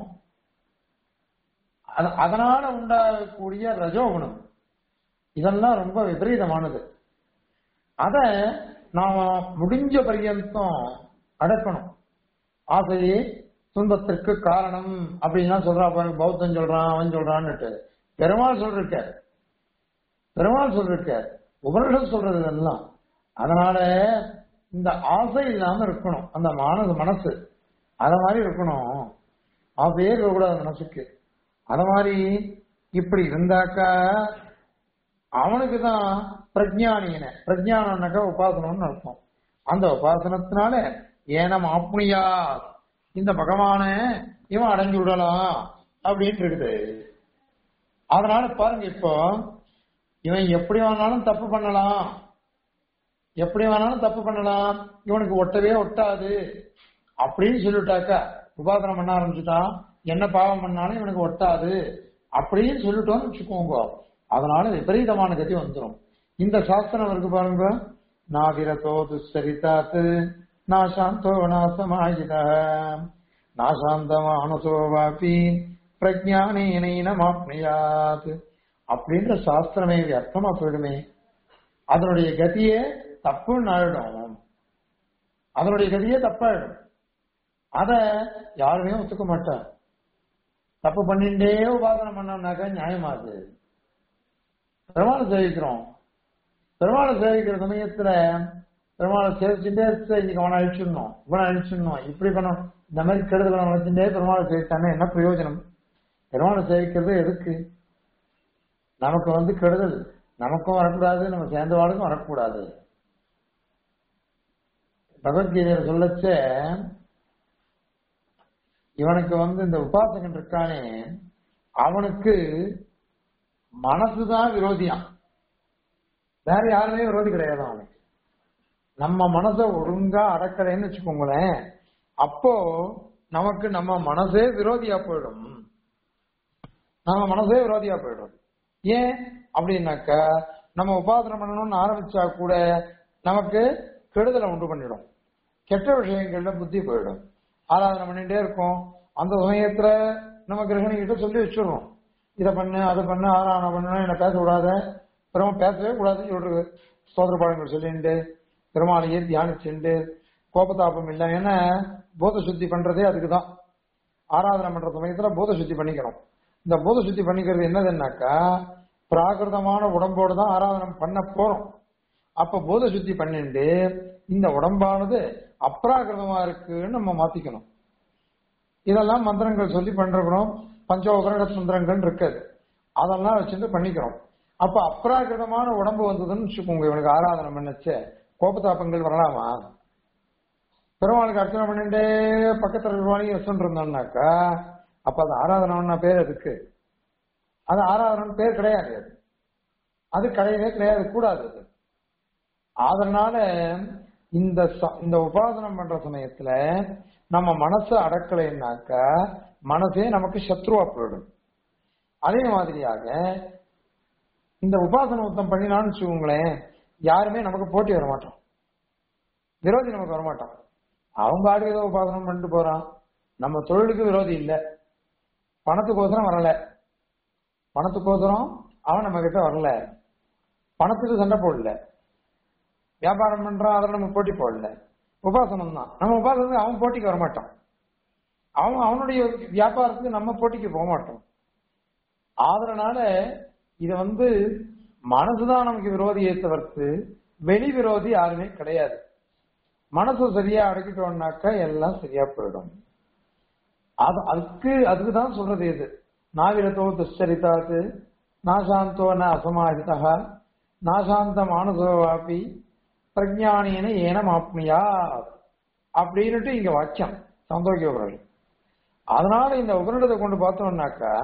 அது- அதனால உண்டாகக்கூடிய ரஜோகுணம் இதெல்லாம் ரொம்ப விபரீதமானது அத நாம முடிஞ்ச பரியந்தம் அடக்கணும் ஆசையே துன்பத்திற்கு காரணம் அப்படின்லாம் சொல்றா பாருங்க பௌத்தன் சொல்றான் அவன் சொல்றான்னுட்டு பெருமாள் சொல்லிருக்கார் பெருமாள் சொல்லிருக்கார் உபனிஷம் சொல்றது இதெல்லாம் அதனால இந்த ஆசை இல்லாம இருக்கணும் அந்த மனசு மனசு அத மாதிரி இருக்கணும் ஆசையே இருக்கக்கூடாது மனசுக்கு அத மாதிரி இப்படி இருந்தாக்கா அவனுக்கு தான் பிரஜானியன பிரஜானம்னாக்கா உபாசனம்னு அர்த்தம் அந்த உபாசனத்தினால ஏனம் ஆப்னியா இந்த பகவான இவன் அடைஞ்சு விடலாம் அப்படின்ட்டு இருக்குது அதனால பாருங்க இப்போ இவன் எப்படி வேணாலும் தப்பு பண்ணலாம் எப்படி வேணாலும் தப்பு பண்ணலாம் இவனுக்கு ஒட்டவே ஒட்டாது அப்படின்னு சொல்லிட்டாக்கா உபாசனம் பண்ண ஆரம்பிச்சுட்டான் என்ன பாவம் பண்ணாலும் இவனுக்கு ஒட்டாது அப்படின்னு சொல்லிட்டோம்னு வச்சுக்கோங்க அதனால விபரீதமான கதி வந்துடும் இந்த சாஸ்திரம் இருக்கு பாருங்க நாகிரதோ துஸ்தரிதாத்து நாசாந்தோ நாசமாயித நாசாந்தமானசோவாபி பிரஜானேனைனமாப்னியாத் அப்படின்ற சாஸ்திரமே வியர்த்தமா போயிடுமே அதனுடைய கதியே தப்புன்னு ஆயிடும் அதனுடைய கதியே தப்பாயிடும் அத யாருமே ஒத்துக்க மாட்டார் தப்பு பண்ணிட்டே உபாசனை பண்ணோம்னாக்கா நியாயமாது பெருமாளை சேவிக்கிறோம் பெருமாளை சேவிக்கிற சமயத்துல பெருமாளை சேவிச்சுட்டே இன்னைக்கு அவனை அழிச்சிடணும் இவனை அழிச்சிடணும் இப்படி பண்ணணும் இந்த மாதிரி கெடுதலை வச்சுட்டே பெருமாளை சேவித்தானே என்ன பிரயோஜனம் பெருமாளை சேவிக்கிறது எதுக்கு நமக்கு வந்து கெடுதல் நமக்கும் வரக்கூடாது நம்ம சேர்ந்த வாழ்க்கும் வரக்கூடாது பகவத்கீதையில சொல்லச்ச இவனுக்கு வந்து இந்த உபாசகன் இருக்கானே அவனுக்கு மனசுதான் விரோதியாம் வேற யாருமே விரோதி கிடையாது அவனுக்கு நம்ம மனசை ஒழுங்கா அடக்கலைன்னு வச்சுக்கோங்களேன் அப்போ நமக்கு நம்ம மனசே விரோதியா போயிடும் நம்ம மனசே விரோதியா போயிடும் ஏன் அப்படின்னாக்கா நம்ம உபாசனை பண்ணணும்னு ஆரம்பிச்சா கூட நமக்கு கெடுதலை உண்டு பண்ணிடும் கெட்ட விஷயங்கள்ல புத்தி போயிடும் ஆராதனை பண்ணிட்டே இருக்கோம் அந்த சமயத்துல நம்ம கிரகணி கிட்ட சொல்லி வச்சிடுறோம் இதை பண்ணு அதை பண்ணு ஆராதனை பண்ணு என்ன பேச விடாத பெருமா பேசவே கூடாதுன்னு சொல்றது சோதர பாடங்கள் சொல்லிண்டு பெருமாளையே தியானிச்சுண்டு கோபதாபம் இல்லை ஏன்னா போத சுத்தி பண்றதே அதுக்குதான் ஆராதனை பண்ற சமயத்துல போத சுத்தி பண்ணிக்கணும் இந்த போத சுத்தி பண்ணிக்கிறது என்னதுன்னாக்கா பிராகிருதமான உடம்போடு தான் ஆராதனை பண்ண போறோம் அப்ப போத சுத்தி பண்ணிட்டு இந்த உடம்பானது அப்ராகிருதமா இருக்குன்னு நம்ம மாத்திக்கணும் இதெல்லாம் மந்திரங்கள் சொல்லி பண்றோம் பஞ்சோபரண மந்திரங்கள் இருக்குது அதெல்லாம் வச்சுட்டு பண்ணிக்கிறோம் அப்ப அப்ராகிருதமான உடம்பு வந்ததுன்னு வச்சுக்கோங்க இவனுக்கு ஆராதனை பண்ணச்ச கோபதாபங்கள் வரலாமா பெருமாளுக்கு அர்ச்சனை பண்ணிட்டே பக்கத்துல இருக்கிறவனையும் வச்சுட்டு இருந்தோம்னாக்கா அப்ப அது ஆராதனை பேர் அதுக்கு அது ஆராதனை பேர் கிடையாது அது அது கிடையவே கிடையாது கூடாது அது அதனால இந்த ச- இந்த உபாசனம் பண்ற சமயத்துல நம்ம மனசை அடக்கலைன்னாக்கா மனசே நமக்கு சத்ருவா போயிடும் அதே மாதிரியாக இந்த உபாசன உத்தம் பண்ணினான்னு வச்சுக்கோங்களேன் யாருமே நமக்கு போட்டி வர மாட்டோம் விரோதி நமக்கு வரமாட்டான் அவங்க ஆடு ஏதோ உபாசனம் பண்ணிட்டு போறான் நம்ம தொழிலுக்கு விரோதி இல்லை பணத்துக்கோசரம் வரல பணத்துக்கோசரம் அவன் நம்ம கிட்ட வரல பணத்துக்கு சண்டை போடல வியாபாரம் பண்றான் அதில் நம்ம போட்டி போடல உபாசனம் தான் நம்ம உபாசனத்துக்கு அவன் போட்டிக்கு வரமாட்டான் அவன் அவனுடைய வியாபாரத்துக்கு நம்ம போட்டிக்கு போக மாட்டோம் அதனால இது வந்து மனசுதான் நமக்கு விரோதியை தவிர்த்து வெளி விரோதி யாருமே கிடையாது மனசு சரியா அடக்கிட்டோம்னாக்கா எல்லாம் சரியா போயிடும் அது அதுக்கு அதுக்கு தான் சொல்றது இது நாவிரத்தோ துஷ்சரித்தாத்து நாசாந்தோ ந அசமாஹிதா நாசாந்த மானசோவாப்பி பிரஜானியன ஏனம் ஆப்னியா அப்படின்னுட்டு இங்க வாக்கியம் சந்தோக்கிய உபரல் அதனால இந்த உபரிடத்தை கொண்டு பார்த்தோம்னாக்கா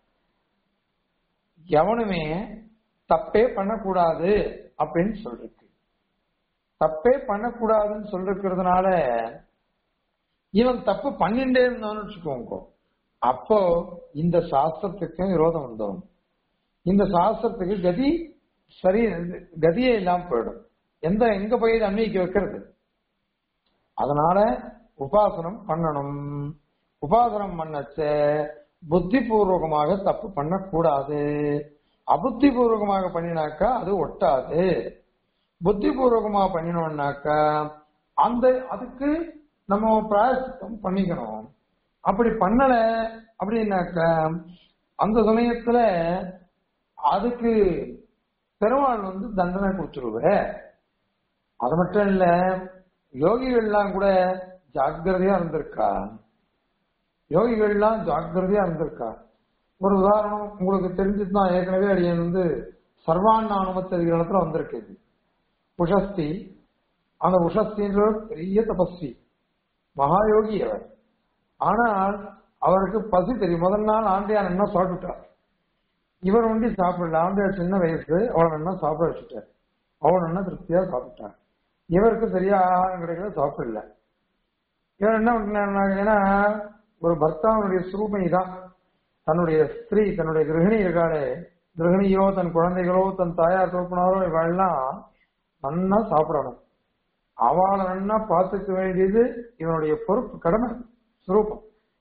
எவனுமே தப்பே பண்ணக்கூடாது அப்படின்னு சொல்லிருக்கு தப்பே பண்ணக்கூடாதுன்னு சொல்லிருக்கிறதுனால இவன் தப்பு பண்ணிட்டே இருந்தான்னு வச்சுக்கோங்க அப்போ இந்த சாஸ்திரத்துக்கும் விரோதம் வந்துடும் இந்த சாஸ்திரத்துக்கு கதி சரி கதியே இல்லாம போயிடும் எந்த எங்க போய் இதை அன்வைக்க வைக்கிறது அதனால உபாசனம் பண்ணணும் உபாசனம் பண்ணச்ச புத்தி பூர்வகமாக தப்பு பண்ணக்கூடாது அபுத்தி பூர்வகமாக பண்ணினாக்கா அது ஒட்டாது புத்தி பூர்வகமாக பண்ணினோம்னாக்கா அந்த அதுக்கு நம்ம பிராயசித்தம் பண்ணிக்கணும் அப்படி பண்ணல அப்படின்னாக்கா அந்த சமயத்துல அதுக்கு பெருமாள் வந்து தண்டனை கொடுத்துருவே அது மட்டும் இல்ல யோகிகள்லாம் கூட ஜாக்கிரதையா இருந்திருக்கா யோகிகள்லாம் ஜாக்கிரதையா இருந்திருக்கா ஒரு உதாரணம் உங்களுக்கு தெரிஞ்சுதான் ஏற்கனவே அடியன் வந்து சர்வாண்ண அனுமத்திகிற இடத்துல வந்திருக்கு இது. உஷஸ்தி அந்த உஷஸ்தின்ற பெரிய தபஸ்வி மகாயோகி அவர் ஆனால் அவருக்கு பசி தெரியும் முதல் நாள் ஆண்டியான் என்ன சாப்பிட்டுட்டார் இவர் ஒண்டி சாப்பிடல ஆண்டியார் சின்ன வயசு அவன் என்ன சாப்பிட வச்சுட்டார் அவன் என்ன திருப்தியா சாப்பிட்டார் இவருக்கு சரியா ஆகாரம் கிடைக்கல சாப்பிடல இவர் என்ன பண்ணாரு ஏன்னா ஒரு பர்த்தாவுடைய சுரூபணி தான் தன்னுடைய ஸ்திரீ தன்னுடைய கிரகிணி இருக்காளே கிரகிணியோ தன் குழந்தைகளோ தன் தாயார் தோப்பினாரோ இவெல்லாம் நன்னா சாப்பிடணும் அவளை நன்னா பார்த்துக்க வேண்டியது இவனுடைய பொறுப்பு கடமை சுரூபம்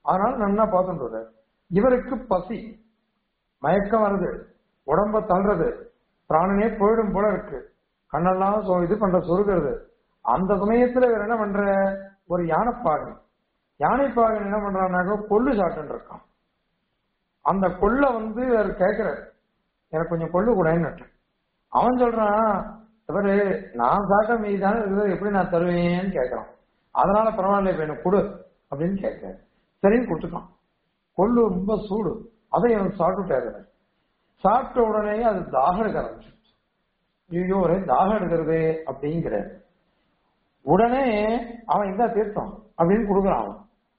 அதனால நன்னா பார்த்துட்டு வர்றாரு. இவருக்கு பசி மயக்கம் வருது உடம்ப தள்ளுறது பிராணனே போயிடும் போல இருக்கு கண்ணெல்லாம் சொ- இது பண்ற சொருகிறது அந்த சமயத்துல இவர் என்ன பண்ற ஒரு யானைப்பாகன் யானைப்பாகன் என்ன பண்றான்னாக்க கொள்ளு சாட்டுன்னு இருக்கான் அந்த கொள்ள வந்து அவர் கேட்கிறார் எனக்கு கொஞ்சம் கொள்ளு கூடன்னு அவன் சொல்றான் இவரு நான் சாட்ட மீதி தானே இருக்குது எப்படி நான் தருவேன்னு கேட்கறான் அதனால பரவாயில்ல இப்ப எனக்கு கொடு அப்படின்னு கேட்கிறார் சரின்னு கொடுத்துட்டான் கொள்ளு ரொம்ப சூடு அதை எனக்கு சாப்பிட்டுட்டாரு சாப்பிட்ட உடனே அது தாகம் எடுக்க ஆரம்பிச்சு ஐயோ ஒரே தாகம் எடுக்கிறது அப்படிங்கிறார் உடனே அவன் இந்த தீர்த்தம் அப்படின்னு கொடுக்குறான் அவன்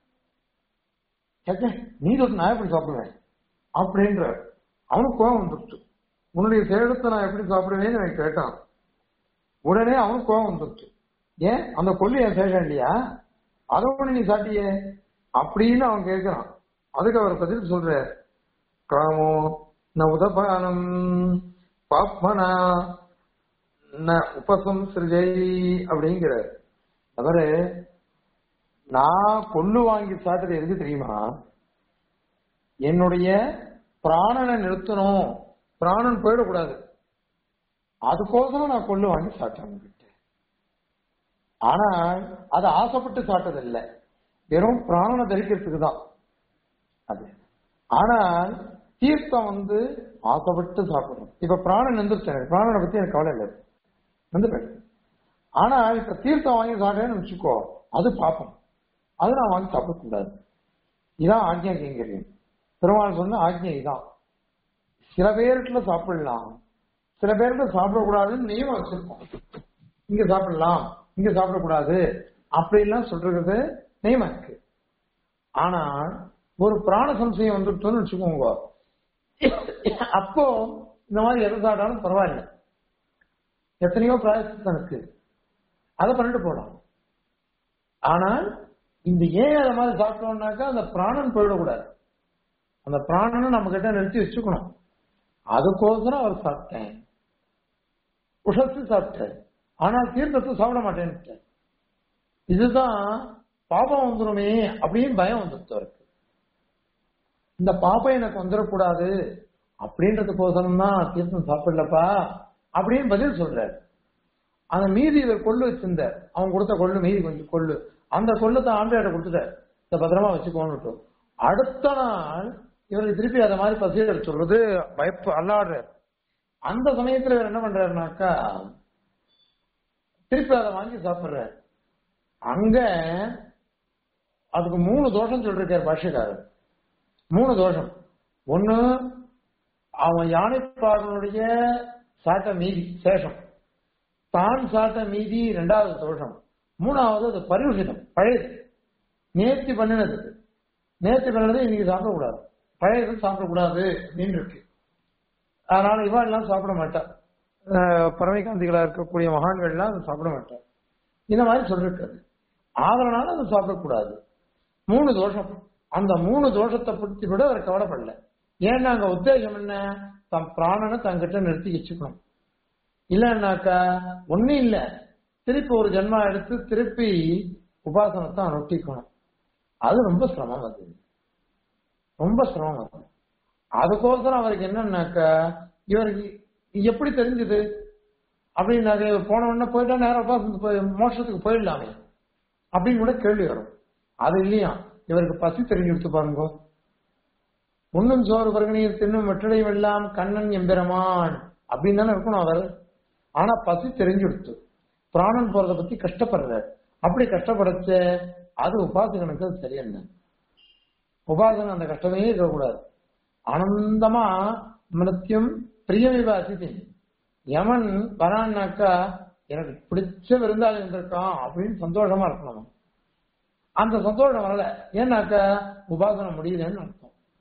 கேட்க நீ தொட்டு நான் எப்படி சாப்பிடுவேன் அப்படின்ற அவனுக்கு கோபம் வந்துருச்சு உன்னுடைய சேதத்தை நான் எப்படி சாப்பிடுவேன்னு எனக்கு கேட்டான் உடனே அவனுக்கு கோபம் வந்துருச்சு ஏன் அந்த கொல்லி என் சேஷம் இல்லையா அதை ஒண்ணு நீ சாட்டியே அப்படின்னு அவன் கேட்கிறான் அதுக்கு அவர் பதில் சொல்ற காமோ ந உதபானம் பாப்மனா ந உபசம் சிருஜை அப்படிங்கிறார் அவரு நான் கொள்ளு வாங்கி சாப்பிட்டது எதுக்கு தெரியுமா என்னுடைய பிராணனை நிறுத்தணும் பிராணன் போயிடக்கூடாது அதுக்கோசரம் நான் கொள்ளு வாங்கி சாப்பிட்டேன் உங்ககிட்ட ஆனால் அது ஆசைப்பட்டு சாப்பிட்டது இல்லை வெறும் பிராணனை தரிக்கிறதுக்கு தான் அது ஆனால் தீர்த்தம் வந்து ஆசைப்பட்டு சாப்பிடணும் இப்ப பிராணன் எந்திரிச்சு எனக்கு பிராணனை பத்தி எனக்கு கவலை இல்லை வந்து போயிடுது ஆனா இப்ப தீர்த்தம் வாங்கி சாப்பிட்டேன்னு வச்சுக்கோ அது பாப்போம் அது நான் வாங்கி சாப்பிடக்கூடாது இதான் ஆக்ஞா கைங்கரியம் பெருமாள் சொன்ன ஆக்ஞை இதான் சில பேருக்குள்ள சாப்பிடலாம் சில பேருக்கு சாப்பிடக்கூடாதுன்னு நியமம் வச்சிருக்கோம் இங்க சாப்பிடலாம் இங்க சாப்பிடக்கூடாது அப்படிலாம் சொல்றது நியமம் இருக்கு ஆனா ஒரு பிராண சம்சயம் வந்துட்டோம்னு வச்சுக்கோங்க அப்போ இந்த மாதிரி எதை சாப்பிட்டாலும் பரவாயில்ல எத்தனையோ பிராயசித்தம் இருக்கு அதை பண்ணிட்டு போலாம் ஆனால் இந்த ஏன் அதை மாதிரி சாப்பிட்டோம்னாக்கா அந்த பிராணன் போயிடக்கூடாது அந்த பிராணனை நம்ம கிட்ட நிறுத்தி வச்சுக்கணும் அதுக்கோசரம் அவர் சாப்பிட்டேன் உஷத்து சாப்பிட்டார் ஆனால் தீர்த்தத்தை சாப்பிட மாட்டேன்ட்டார் இதுதான் பாபம் வந்துருமே அப்படின்னு பயம் வந்துருச்சு அவருக்கு இந்த பாப்பம் எனக்கு வந்துடக்கூடாது அப்படின்றதுக்கோசரம் தான் தீர்த்தம் சாப்பிடலப்பா அப்படின்னு பதில் சொல்றாரு அந்த மீதி இவர் கொள்ளு வச்சிருந்தார் அவன் கொடுத்த கொள்ளு மீதி கொஞ்சம் கொள்ளு அந்த கொள்ளத்தை ஆண்டையிட்ட கொடுத்துட்டார் இதை பத்திரமா வச்சுக்கோன்னு அடுத்த நாள் இவருக்கு திருப்பி அதை மாதிரி பசியர் சொல்றது பயப்பு அல்லாடுறார் அந்த சமயத்துல இவர் என்ன பண்றாருனாக்கா திருப்பி அதை வாங்கி சாப்பிடுறாரு அங்க அதுக்கு மூணு தோஷம் சொல்லிருக்காரு பாஷ்யக்காரர் மூணு தோஷம் ஒண்ணு அவன் யானைப்பாகனுடைய சாட்ட மீதி சேஷம் தான் சாட்ட மீதி ரெண்டாவது தோஷம் மூணாவது அது பரிவுஷிதம் பழையது நேர்த்தி பண்ணினது நேர்த்தி பண்ணினது இன்னைக்கு சாப்பிடக்கூடாது பழையது சாப்பிடக்கூடாது அப்படின்னு இருக்கு அதனால இவன் எல்லாம் சாப்பிட மாட்டான் பறவைகாந்திகளா இருக்கக்கூடிய மகான்கள்லாம் அதை சாப்பிட மாட்டார் இந்த மாதிரி சொல்லிருக்காரு அதனால அதை சாப்பிடக்கூடாது மூணு தோஷம் அந்த மூணு தோஷத்தை பற்றி விட அவர் கவலைப்படல ஏன்னா அங்க உத்தேசம் என்ன தன் பிராணனை தங்கிட்ட நிறுத்தி வச்சுக்கணும் இல்லைன்னாக்கா ஒன்னும் இல்ல திருப்பி ஒரு ஜென்மா எடுத்து திருப்பி உபாசனத்தை அனுஷ்டிக்கணும் அது ரொம்ப சிரமம் அது ரொம்ப சிரமம் அது அதுக்கோசரம் அவருக்கு என்னன்னாக்கா இவருக்கு எப்படி தெரிஞ்சது அப்படின்னாக்க இவர் போன உடனே போயிட்டா நேரம் உபாசனத்துக்கு போய் மோட்சத்துக்கு போயிடலாமே அப்படின்னு கூட கேள்வி வரும் அது இல்லையா இவருக்கு பசி தெரிஞ்சு எடுத்து பாருங்க உண்ணும் சோறு பருகனீர் தின்னும் வெற்றடையும் எல்லாம் கண்ணன் எம்பெருமான் அப்படின்னு தானே இருக்கணும் அவர் ஆனா பசி தெரிஞ்சு எடுத்து பிராணன் போறதை பத்தி கஷ்டப்படுறார் அப்படி கஷ்டப்படச்ச அது உபாசகனுக்கு அது சரியல்ல உபாசகன் அந்த கஷ்டமே இருக்கக்கூடாது ஆனந்தமா மிருத்தியும் பிரியமிவ அசிதி யமன் வரான்னாக்கா எனக்கு பிடிச்ச விருந்தாளி இருந்திருக்கான் அப்படின்னு சந்தோஷமா இருக்கணும் அந்த சந்தோஷம் வரல ஏன்னாக்கா உபாசனம் முடியலன்னு அர்த்தம்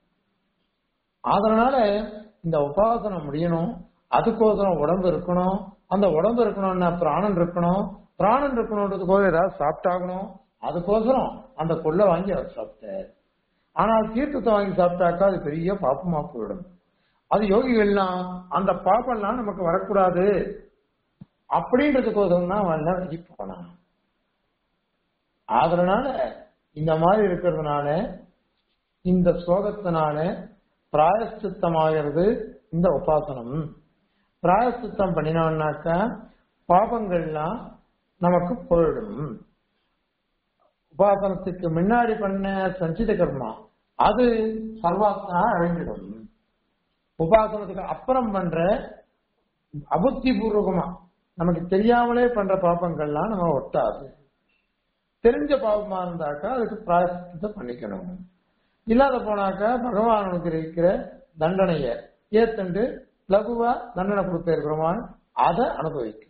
அதனால இந்த உபாசனம் முடியணும் அதுக்கோசரம் உடம்பு இருக்கணும் அந்த உடம்பு இருக்கணும்னா பிராணன் இருக்கணும் பிராணன் இருக்கணுன்றதுக்கோசரம் ஏதாவது சாப்பிட்டாகணும் அதுக்கோசரம் அந்த கொள்ளை வாங்கி அவர் சாப்பிட்டார் ஆனால் தீர்த்தத்தை வாங்கி சாப்பிட்டாக்கா அது பெரிய பாப்பமா போயிடும் அது யோகிகள்லாம் அந்த பாப்பெல்லாம் நமக்கு வரக்கூடாது அப்படின்றதுக்கோசரம் தான் அவன் எல்லாம் வெளியே போனான் அதனால இந்த மாதிரி இருக்கிறதுனால இந்த ஸ்லோகத்தினால பிராயஷ்சித்தமாகிறது இந்த உபாசனம் பிராயஷ்சித்தம் பண்ணினோம்னாக்கா பாபங்கள்லாம் நமக்கு போயிடும் உபாசனத்துக்கு முன்னாடி பண்ண சஞ்சித கர்மா அது சர்வாத்மா அழிஞ்சிடும் உபாசனத்துக்கு அப்புறம் பண்ற அபுத்தி பூர்வகமா நமக்கு தெரியாமலே பண்ற பாப்பங்கள்லாம் நம்ம ஒட்டாது தெரிஞ்ச பாவமா இருந்தாக்கா அதுக்கு பிராயசித்தத்தை பண்ணிக்கணும் இல்லாத போனாக்கா பகவான் அனுகிரகிக்கிற தண்டனைய ஏத்துண்டு லகுவா தண்டனை கொடுத்திருக்கிறோமா அதை அனுபவிக்கணும்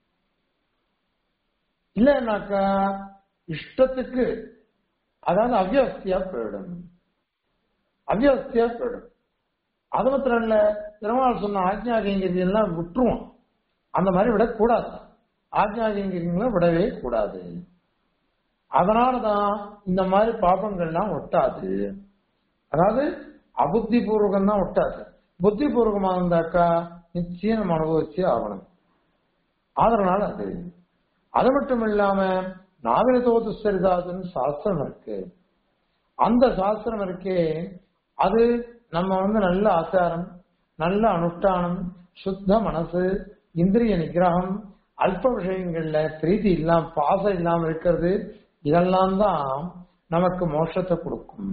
இல்லைன்னாக்கா இஷ்டத்துக்கு அதாவது அவ்யவஸ்தியா போயிடும் அவ்யவஸ்தியா போயிடும் அது மாத்திரம் இல்ல பெருமாள் சொன்ன ஆஜ்ஞாகிங்கிறது எல்லாம் விட்டுருவோம் அந்த மாதிரி விடக்கூடாது ஆஜ்ஞாகிங்கிறீங்கள விடவே கூடாது அதனாலதான் இந்த மாதிரி பாபங்கள்லாம் ஒட்டாது அதாவது அபுத்தி பூர்வகம் தான் ஒட்டாது புத்தி பூர்வகமா இருந்தாக்கா நிச்சயம் நம்ம அனுபவிச்சே ஆகணும் அதனால அது அது மட்டும் இல்லாம நாகரிகோது சரிதாதுன்னு சாஸ்திரம் இருக்கு அந்த சாஸ்திரம் இருக்கே அது நம்ம வந்து நல்ல ஆச்சாரம் நல்ல அனுஷ்டானம் சுத்த மனசு இந்திரிய நிகிரகம் அல்ப விஷயங்கள்ல பிரீத்தி இல்லாம பாசம் இல்லாம இருக்கிறது இதெல்லாம் தான் நமக்கு மோட்சத்தை கொடுக்கும்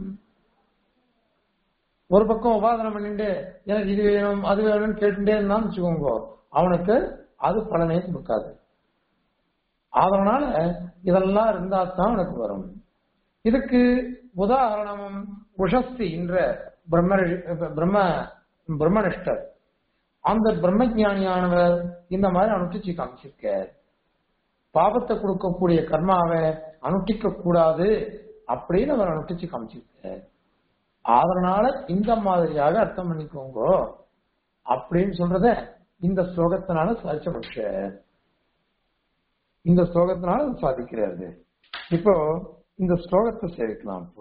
ஒரு பக்கம் உபாதனம் பண்ணிட்டு எனக்கு இது வேணும் அது வேணும்னு கேட்டுட்டே இருந்தான்னு வச்சுக்கோங்க அவனுக்கு அது பலனே கொடுக்காது அதனால இதெல்லாம் இருந்தா தான் அவனுக்கு வரும் இதுக்கு உதாரணமும் உஷஸ்தி என்ற பிரம்ம பிரம்ம பிரம்மனிஷ்டர் அந்த பிரம்மஜானியானவர் இந்த மாதிரி அனுஷ்டிச்சு காமிச்சிருக்க பாபத்தை கொடுக்கக்கூடிய கர்மாவை அனுஷ்டிக்க கூடாது அப்படின்னு அவர் அனுஷ்டிச்சு காமிச்சிருக்க அதனால இந்த மாதிரியாக அர்த்தம் பண்ணிக்கோங்க அப்படின்னு சொல்றத இந்த ஸ்லோகத்தினால சாதிச்ச பட்ச இந்த ஸ்லோகத்தினால சாதிக்கிறாரு இப்போ இந்த ஸ்லோகத்தை சேவிக்கலாம் இப்போ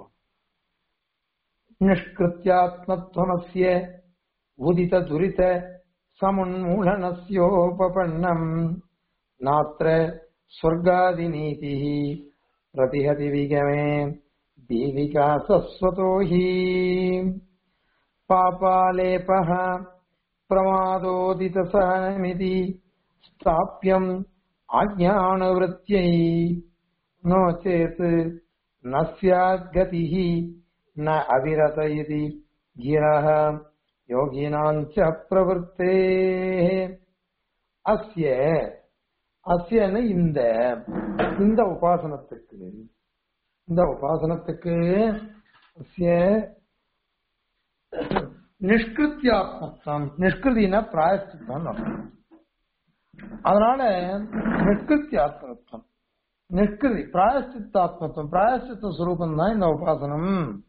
நிஷ்கிருத்தியாத்மத்வமஸ்ய உதித துரித சமுன்மூலனஸ்யோபபன்னம் நாத்திர ஸ்வர்காதிநீதி பிரதிஹதி விகமே दीविका सस्वतो हि पापालेपः प्रमादोदितसहनमिति स्थाप्यम् आज्ञानवृत्त्यै नो चेत् न स्याद्गतिः न अविरत इति गिरः योगिनाम् च प्रवृत्तेः अस्य அஸ்யன்னு இந்த இந்த உபாசனத்துக்கு இந்த உபாசனத்துக்கு நிஷ்கிருத்தியாத்மத்தம் நிஷ்கிருதினா பிராயஸ்தித்தம் அதனால நிஷ்கிருத்தியாத்மத்துவம் நிஷ்கிருதி பிராயஸ்தித்தாத்மத்துவம் பிராயஸ்தித்த சுரூபம் தான் இந்த உபாசனம்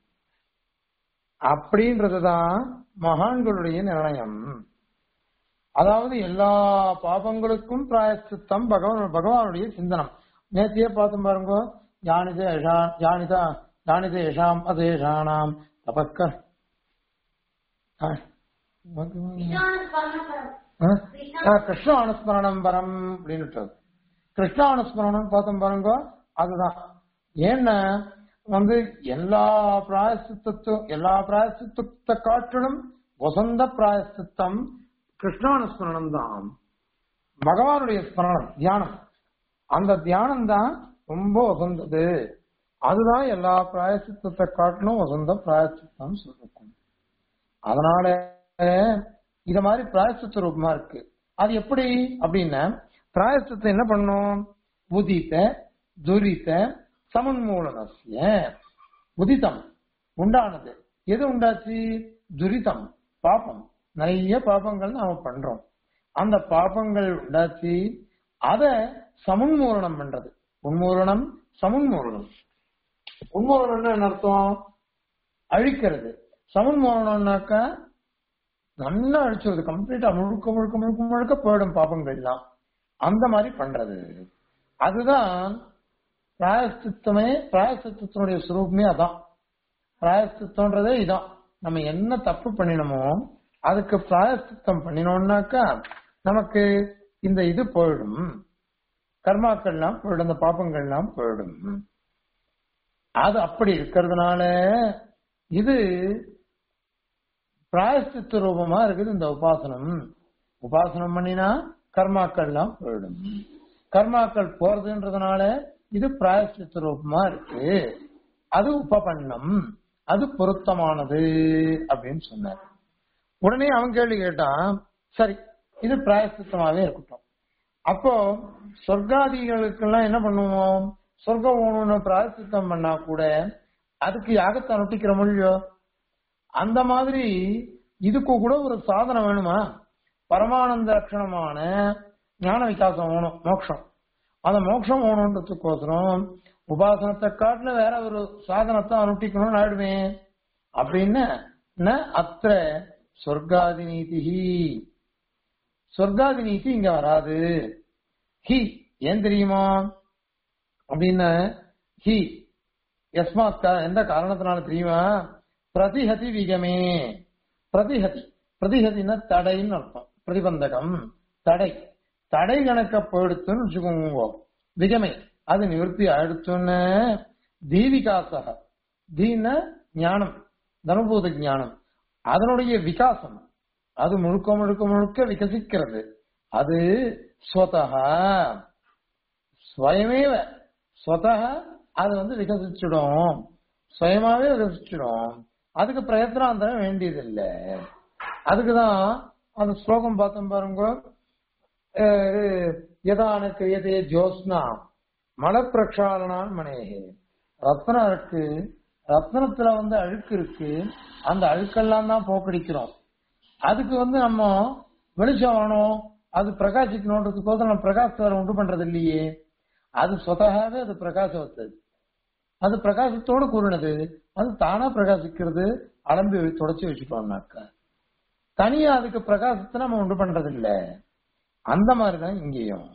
அப்படின்றதுதான் மகான்களுடைய நிர்ணயம் அதாவது எல்லா பாபங்களுக்கும் பிராயஸ்தித்தம் பகவான் பகவானுடைய சிந்தனம் நேத்தியே பார்த்து பாருங்க யானித யானிதா யானித யஷாம் அதேஷானாம் தபக்க கிருஷ்ண அனுஸ்மரணம் வரம் அப்படின்னு கிருஷ்ண அனுஸ்மரணம் பார்த்தோம் பாருங்க அதுதான் ஏன்னா வந்து எல்லா பிராயசித்தத்தும் எல்லா பிராயசித்தத்தை காட்டிலும் வசந்த பிராயசித்தம் கிருஷ்ணானுஸ்மரணம் தான் பகவானுடைய ஸ்மரணம் தியானம் அந்த தியானம் தான் ரொம்ப வசந்தது அதுதான் எல்லா பிராயசித்தத்தை காட்டிலும் வசந்த பிராயசித்தம் சொல்லிருக்கும் அதனால இத மாதிரி பிராயசித்த ரூபமா இருக்கு அது எப்படி அப்படின்னா பிராயசித்தத்தை என்ன பண்ணும் உதித்த துரித்த சமன்மூலனசிய உதித்தம் உண்டானது எது உண்டாச்சு துரிதம் பாப்பம் நிறைய பாப்பங்கள் நாம பண்றோம் அந்த பாப்பங்கள் உண்டாச்சு அத சமுன்மூலனம் பண்றது உன்மூலனம் சமுன்மூலனம் உன்மூலனம்னு என்ன அர்த்தம் அழிக்கிறது சமுன்மூலனம்னாக்கா நல்லா அழிச்சிருது கம்ப்ளீட்டா முழுக்க முழுக்க முழுக்க முழுக்க போயிடும் பாப்பங்கள்லாம் அந்த மாதிரி பண்றது அதுதான் பிராயஸ்தித்தமே பிராயஸ்தித்தனுடைய சுரூபமே அதான் பிராயஸ்தித்தம்ன்றதே இதான் நம்ம என்ன தப்பு பண்ணினோமோ அதுக்கு பிராயஸ்தித்தம் பண்ணினோம்னாக்கா நமக்கு இந்த இது போயிடும் கர்மாக்கள்லாம் போயிடும் இந்த பாப்பங்கள்லாம் போயிடும் அது அப்படி இருக்கிறதுனால இது பிராயஷ்டித்த ரூபமா இருக்குது இந்த உபாசனம் உபாசனம் பண்ணினா கர்மாக்கள்லாம் போயிடும் கர்மாக்கள் போறதுன்றதுனால இது பிராயஷ்டித்த ரூபமா இருக்கு அது உபபண்ணம் அது பொருத்தமானது அப்படின்னு சொன்னார் உடனே அவன் கேள்வி கேட்டான் சரி இது பிராயசித்தமாவே இருக்கட்டும் அப்போ சொர்க்காதிகளுக்கெல்லாம் என்ன பண்ணுவோம் சொர்க்கம் போகணும்னு பிராயசித்தம் பண்ணா கூட அதுக்கு யாகத்தை அனுட்டிக்கிற மொழியோ அந்த மாதிரி இதுக்கு கூட ஒரு சாதனம் வேணுமா பரமானந்த லட்சணமான ஞான விகாசம் வேணும் மோட்சம் அந்த மோட்சம் வேணுன்றதுக்கோசரம் உபாசனத்தை காட்டுல வேற ஒரு சாதனத்தை அனுஷ்டிக்கணும்னு ஆயிடுவேன் அப்படின்னு ந அத்த சொர்க்காதி நீதி சொர்க்காதி நீதி இங்க வராது ஹி ஏன் தெரியுமா அப்படின்னு ஹி எஸ்மாத் கா- எந்த காரணத்தினால தெரியுமா பிரதிஹதி விகமே பிரதிஹதி பிரதிஹதினா தடைன்னு அர்த்தம் பிரதிபந்தகம் தடை தடை கணக்க போயிடுத்துன்னு வச்சுக்கோங்க விகமே அது நிவர்த்தி ஆயிடுச்சுன்னு தீவிகாசக தீன ஞானம் தனுபூத ஞானம் அதனுடைய விகாசம் அது முழுக்க முழுக்க முழுக்க விகசிக்கிறது அது ஸ்வதஹா ஸ்வயமேவ ஸ்வதஹ அது வந்து விகசிச்சிடும் சுயமாவே விகசிச்சிடும் அதுக்கு பிரயத்தனம் தர வேண்டியதில்லை அதுக்குதான் அந்த ஸ்லோகம் பார்த்தோம் பாருங்க அஹ், யதான கிரியதே ஜோஸ்னா மல பிரக்ஷாலனான் மனேகே ரத்னம் இருக்கு ரத்னத்துல வந்து அழுக்கு இருக்கு அந்த அழுக்கெல்லாம் தான் போக்கடிக்கிறோம் அதுக்கு வந்து நம்ம வெளிச்சம் வரணும் அது பிரகாசிக்கணுன்றதுக்கோசரம் நம்ம பிரகாசத்தை உண்டு பண்றது இல்லையே அது சொதகாவே அது பிரகாசவத்தது அது பிரகாசத்தோடு கூறினது அது தானா பிரகாசிக்கிறது அலம்பி தொடச்சி வச்சுட்டோம்னாக்கா தனியா அதுக்கு பிரகாசத்தை நம்ம உண்டு பண்றது இல்ல அந்த மாதிரிதான் இங்கேயும்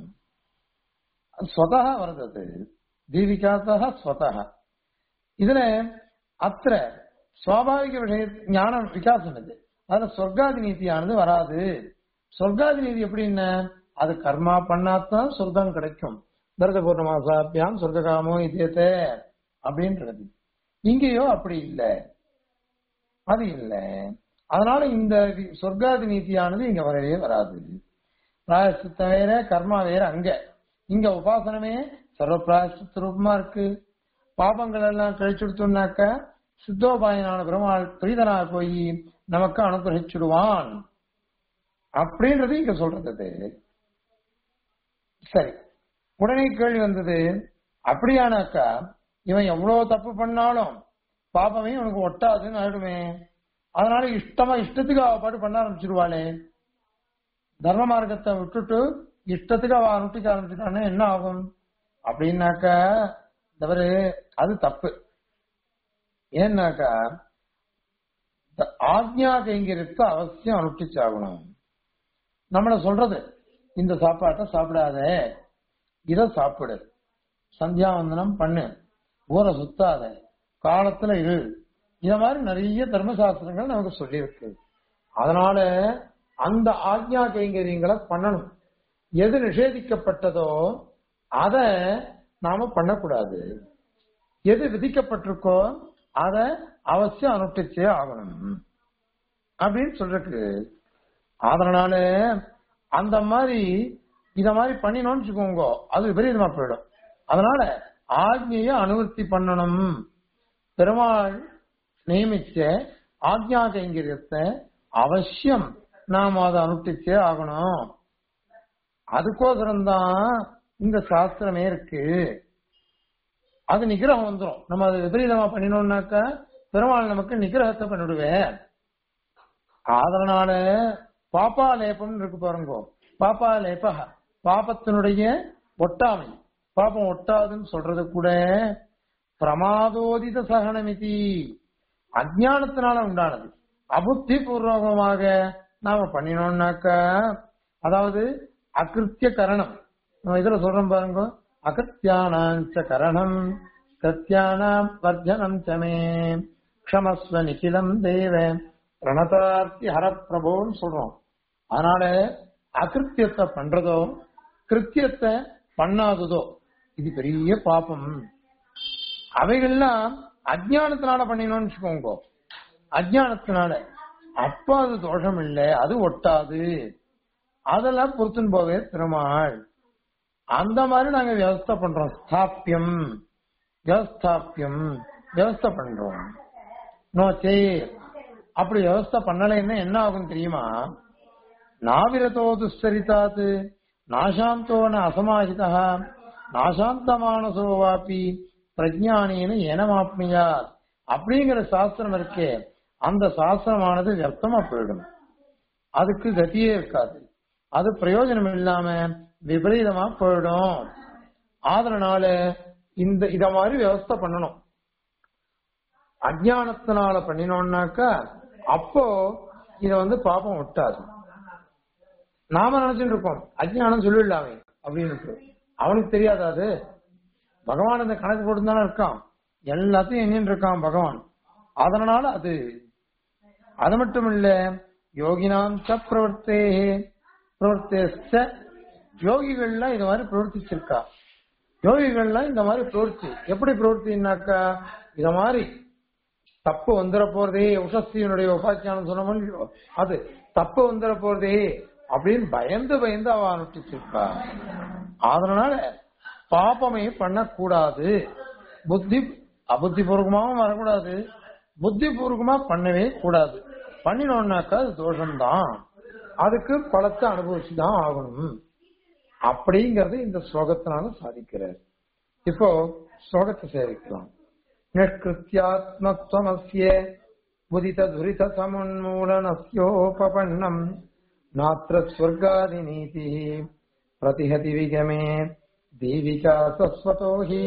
ஸ்வதா வருது அது தீவிகாசா ஸ்வதா இதுல அத்திர சுவாபாவிக விஷய ஞானம் விகாசம் இது அதுல சொர்க்காதி நீதியானது வராது சொர்க்காதி நீதி எப்படின்னா அது கர்மா பண்ணாதான் சொர்க்கம் கிடைக்கும் தரத பூர்ணமாசாபியாம் சொர்க்ககாமோ இதயத்தே அப்படின்றது இங்கேயோ அப்படி இல்லை அது இல்லை அதனால இந்த வி- சொர்க்காதி நீதியானது இங்க வரவே வராது பிராயசித்தம் வேற கர்மா வேற அங்க இங்க உபாசனமே சர்வ பிராயசித்த ரூபமா இருக்கு பாபங்கள் எல்லாம் கழிச்சுடுத்தோம்னாக்க சித்தோபாயனான பெருமாள் பிரீதனாக போய் நமக்கு அனுகிரகிச்சுடுவான் அப்படின்றது இங்க சொல்றது சரி உடனே கேள்வி வந்தது அப்படியானாக்கா இவன் எவ்வளவு தப்பு பண்ணாலும் பாபமே உனக்கு ஒட்டாதுன்னு ஆயிடுமே அதனால இஷ்டமா இஷ்டத்துக்கு அவ பாட்டு பண்ண ஆரம்பிச்சிருவாளே தர்ம மார்க்கத்தை விட்டுட்டு இஷ்டத்துக்கு அவ அனுஷ்டிக்க ஆரம்பிச்சுட்டான்னா என்ன ஆகும் அப்படின்னாக்கா தவறு அது தப்பு ஏன்னாக்கா இந்த ஆக்ஞா கைங்கரியத்தை அவசியம் அனுஷ்டிச்சாகணும் நம்மள சொல்றது இந்த சாப்பாட்டை சாப்பிடாத இத சாப்பிடு சந்தியாவந்தனம் பண்ணு ஊரை சுத்தாத காலத்துல இரு இத மாதிரி நிறைய தர்மசாஸ்திரங்கள் நமக்கு சொல்லியிருக்கு அதனால அந்த ஆக்ஞா கைங்கரியங்களை பண்ணணும் எது நிஷேதிக்கப்பட்டதோ அத நாம பண்ணக்கூடாது எது விதிக்கப்பட்டிருக்கோ அத அவசியம் அனுஷ்டிச்சே ஆகணும் அப்படின்னு சொல்றதுக்கு அதனால அந்த மாதிரி இத மாதிரி பண்ணினோம்னு வச்சுக்கோங்க அது விபரீதமா போயிடும் அதனால ஆக்ஞைய அனுவர்த்தி பண்ணணும் பெருமாள் நியமிச்ச ஆக்ஞா கைங்கரியத்தை அவசியம் நாம் அதை அனுஷ்டிச்சே ஆகணும் அதுக்கோசரம் தான் இந்த சாஸ்திரமே இருக்கு அது நிகிரகம் வந்துரும் நம்ம அதை விபரீதமா பண்ணினோம்னாக்கா பெருமாள் நமக்கு நிகிரகத்தை பண்ணிவிடுவேன் அதனால பாப்பாலேபம் இருக்கு பாருங்க பாப்பாலேப பாபத்தினுடைய ஒட்டாமை பாபம் ஒட்டாதுன்னு சொல்றது கூட பிரமாதோதித சகனமிதி அஜானத்தினால உண்டானது அபுத்தி பூர்வகமாக நாம பண்ணினோம்னாக்க அதாவது அகிருத்திய கரணம் நம்ம இதுல சொல்றோம் பாருங்க அகிருத்தியானாஞ்ச கரணம் கிருத்தியானாம் வர்ஜனம் சமே க்ஷமஸ்வ நிகிலம் தேவ பிரணதார்த்தி ஹரப்பிரபோன்னு சொல்றோம் அதனால அகிருத்தியத்தை பண்றதோ கிருத்தியத்தை பண்ணாததோ இது பெரிய பாபம் அவைகள்லாம் அஜ்ஞானத்தினால பண்ணினோம்னு வச்சுக்கோங்க அஜ்ஞானத்தினால அப்ப அது தோஷம் இல்லை அது ஒட்டாது அதெல்லாம் பொறுத்துன்னு போவே பெருமாள் அந்த மாதிரி நாங்க வியவஸ்தை பண்றோம் ஸ்தாப்பியம் வியவஸ்தாப்பியம் வியவஸ்தை பண்றோம் நோ சே அப்படி வியவஸ்தை பண்ணலைன்னா என்ன ஆகும் தெரியுமா நாவிரதோ துஸ்தரித்தாத் நாசாந்தோ ந அசமாஹிதா நாசாந்தமானசோ வாப்பி பிரஜானேன ஏனமாப்மியார் அப்படிங்கிற சாஸ்திரம் இருக்கே அந்த சாஸ்திரமானது வியர்த்தமா போயிடும் அதுக்கு கதியே இருக்காது அது பிரயோஜனம் இல்லாம விபரீதமா போயிடும் அதனால இந்த இத மாதிரி வியவஸ்தை பண்ணணும் அஜானத்தினால பண்ணினோம்னாக்கா அப்போ இத வந்து பாப்பம் ஒட்டாது நாம நினைச்சுட்டு இருக்கோம் அஜ்ஞானம் சொல்லிடலாமே அப்படின்னு அவனுக்கு தெரியாதா அது பகவான் இந்த கணக்கு போட்டு தானே இருக்கான் எல்லாத்தையும் எண்ணின்னு இருக்கான் பகவான் அதனால அது அது மட்டும் இல்ல யோகினாம் ச பிரவர்த்தே பிரவர்த்தே யோகிகள்லாம் இந்த மாதிரி பிரவர்த்திச்சிருக்கா யோகிகள்லாம் இந்த மாதிரி பிரவர்த்தி எப்படி பிரவர்த்தினாக்கா இத மாதிரி தப்பு வந்துட போறதே உஷஸ்தியனுடைய உபாக்கியானம் சொன்ன முடியும் அது தப்பு வந்துட போறதே அப்படின்னு பயந்து பயந்து அவ அனுஷ்டிச்சிருக்கா அதனால பாப்பமே பண்ணக்கூடாது புத்தி அபுத்தி பூர்வமாவும் வரக்கூடாது புத்தி பூர்வமா பண்ணவே கூடாது பண்ணினோம்னாக்கா அது தோஷம்தான் அதுக்கு பலத்தை அனுபவிச்சுதான் ஆகணும் அப்படிங்கறது இந்த ஸ்லோகத்தினால சாதிக்கிறார் இப்போ ஸ்லோகத்தை சேவிக்கலாம் நிஷ்கிருத்தியாத்மத்வமஸ்ய உதித துரித சமுன்மூலனஸ்யோபபன்னம் நாத்திர ஸ்வர்காதி நீதி பிரதிஹதி விகமே தீவிகா சஸ்வதோ ஹி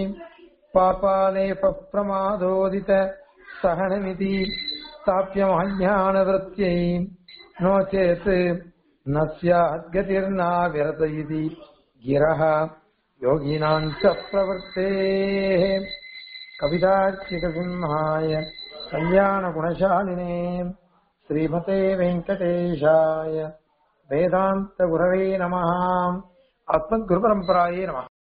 பாபாலேப பிரமாதோதித சகனமிதி स्थाप्यमज्ञानवृत्त्यै नो चेत् न स्याद्गतिर्ना विरत इति गिरः योगिनाम् च प्रवृत्तेः कवितार्चिकसिंहाय कल्याणगुणशालिने श्रीमते वेङ्कटेशाय वेदान्तगुरवे नमः अस्मद्गुरुपरम्परायै नमः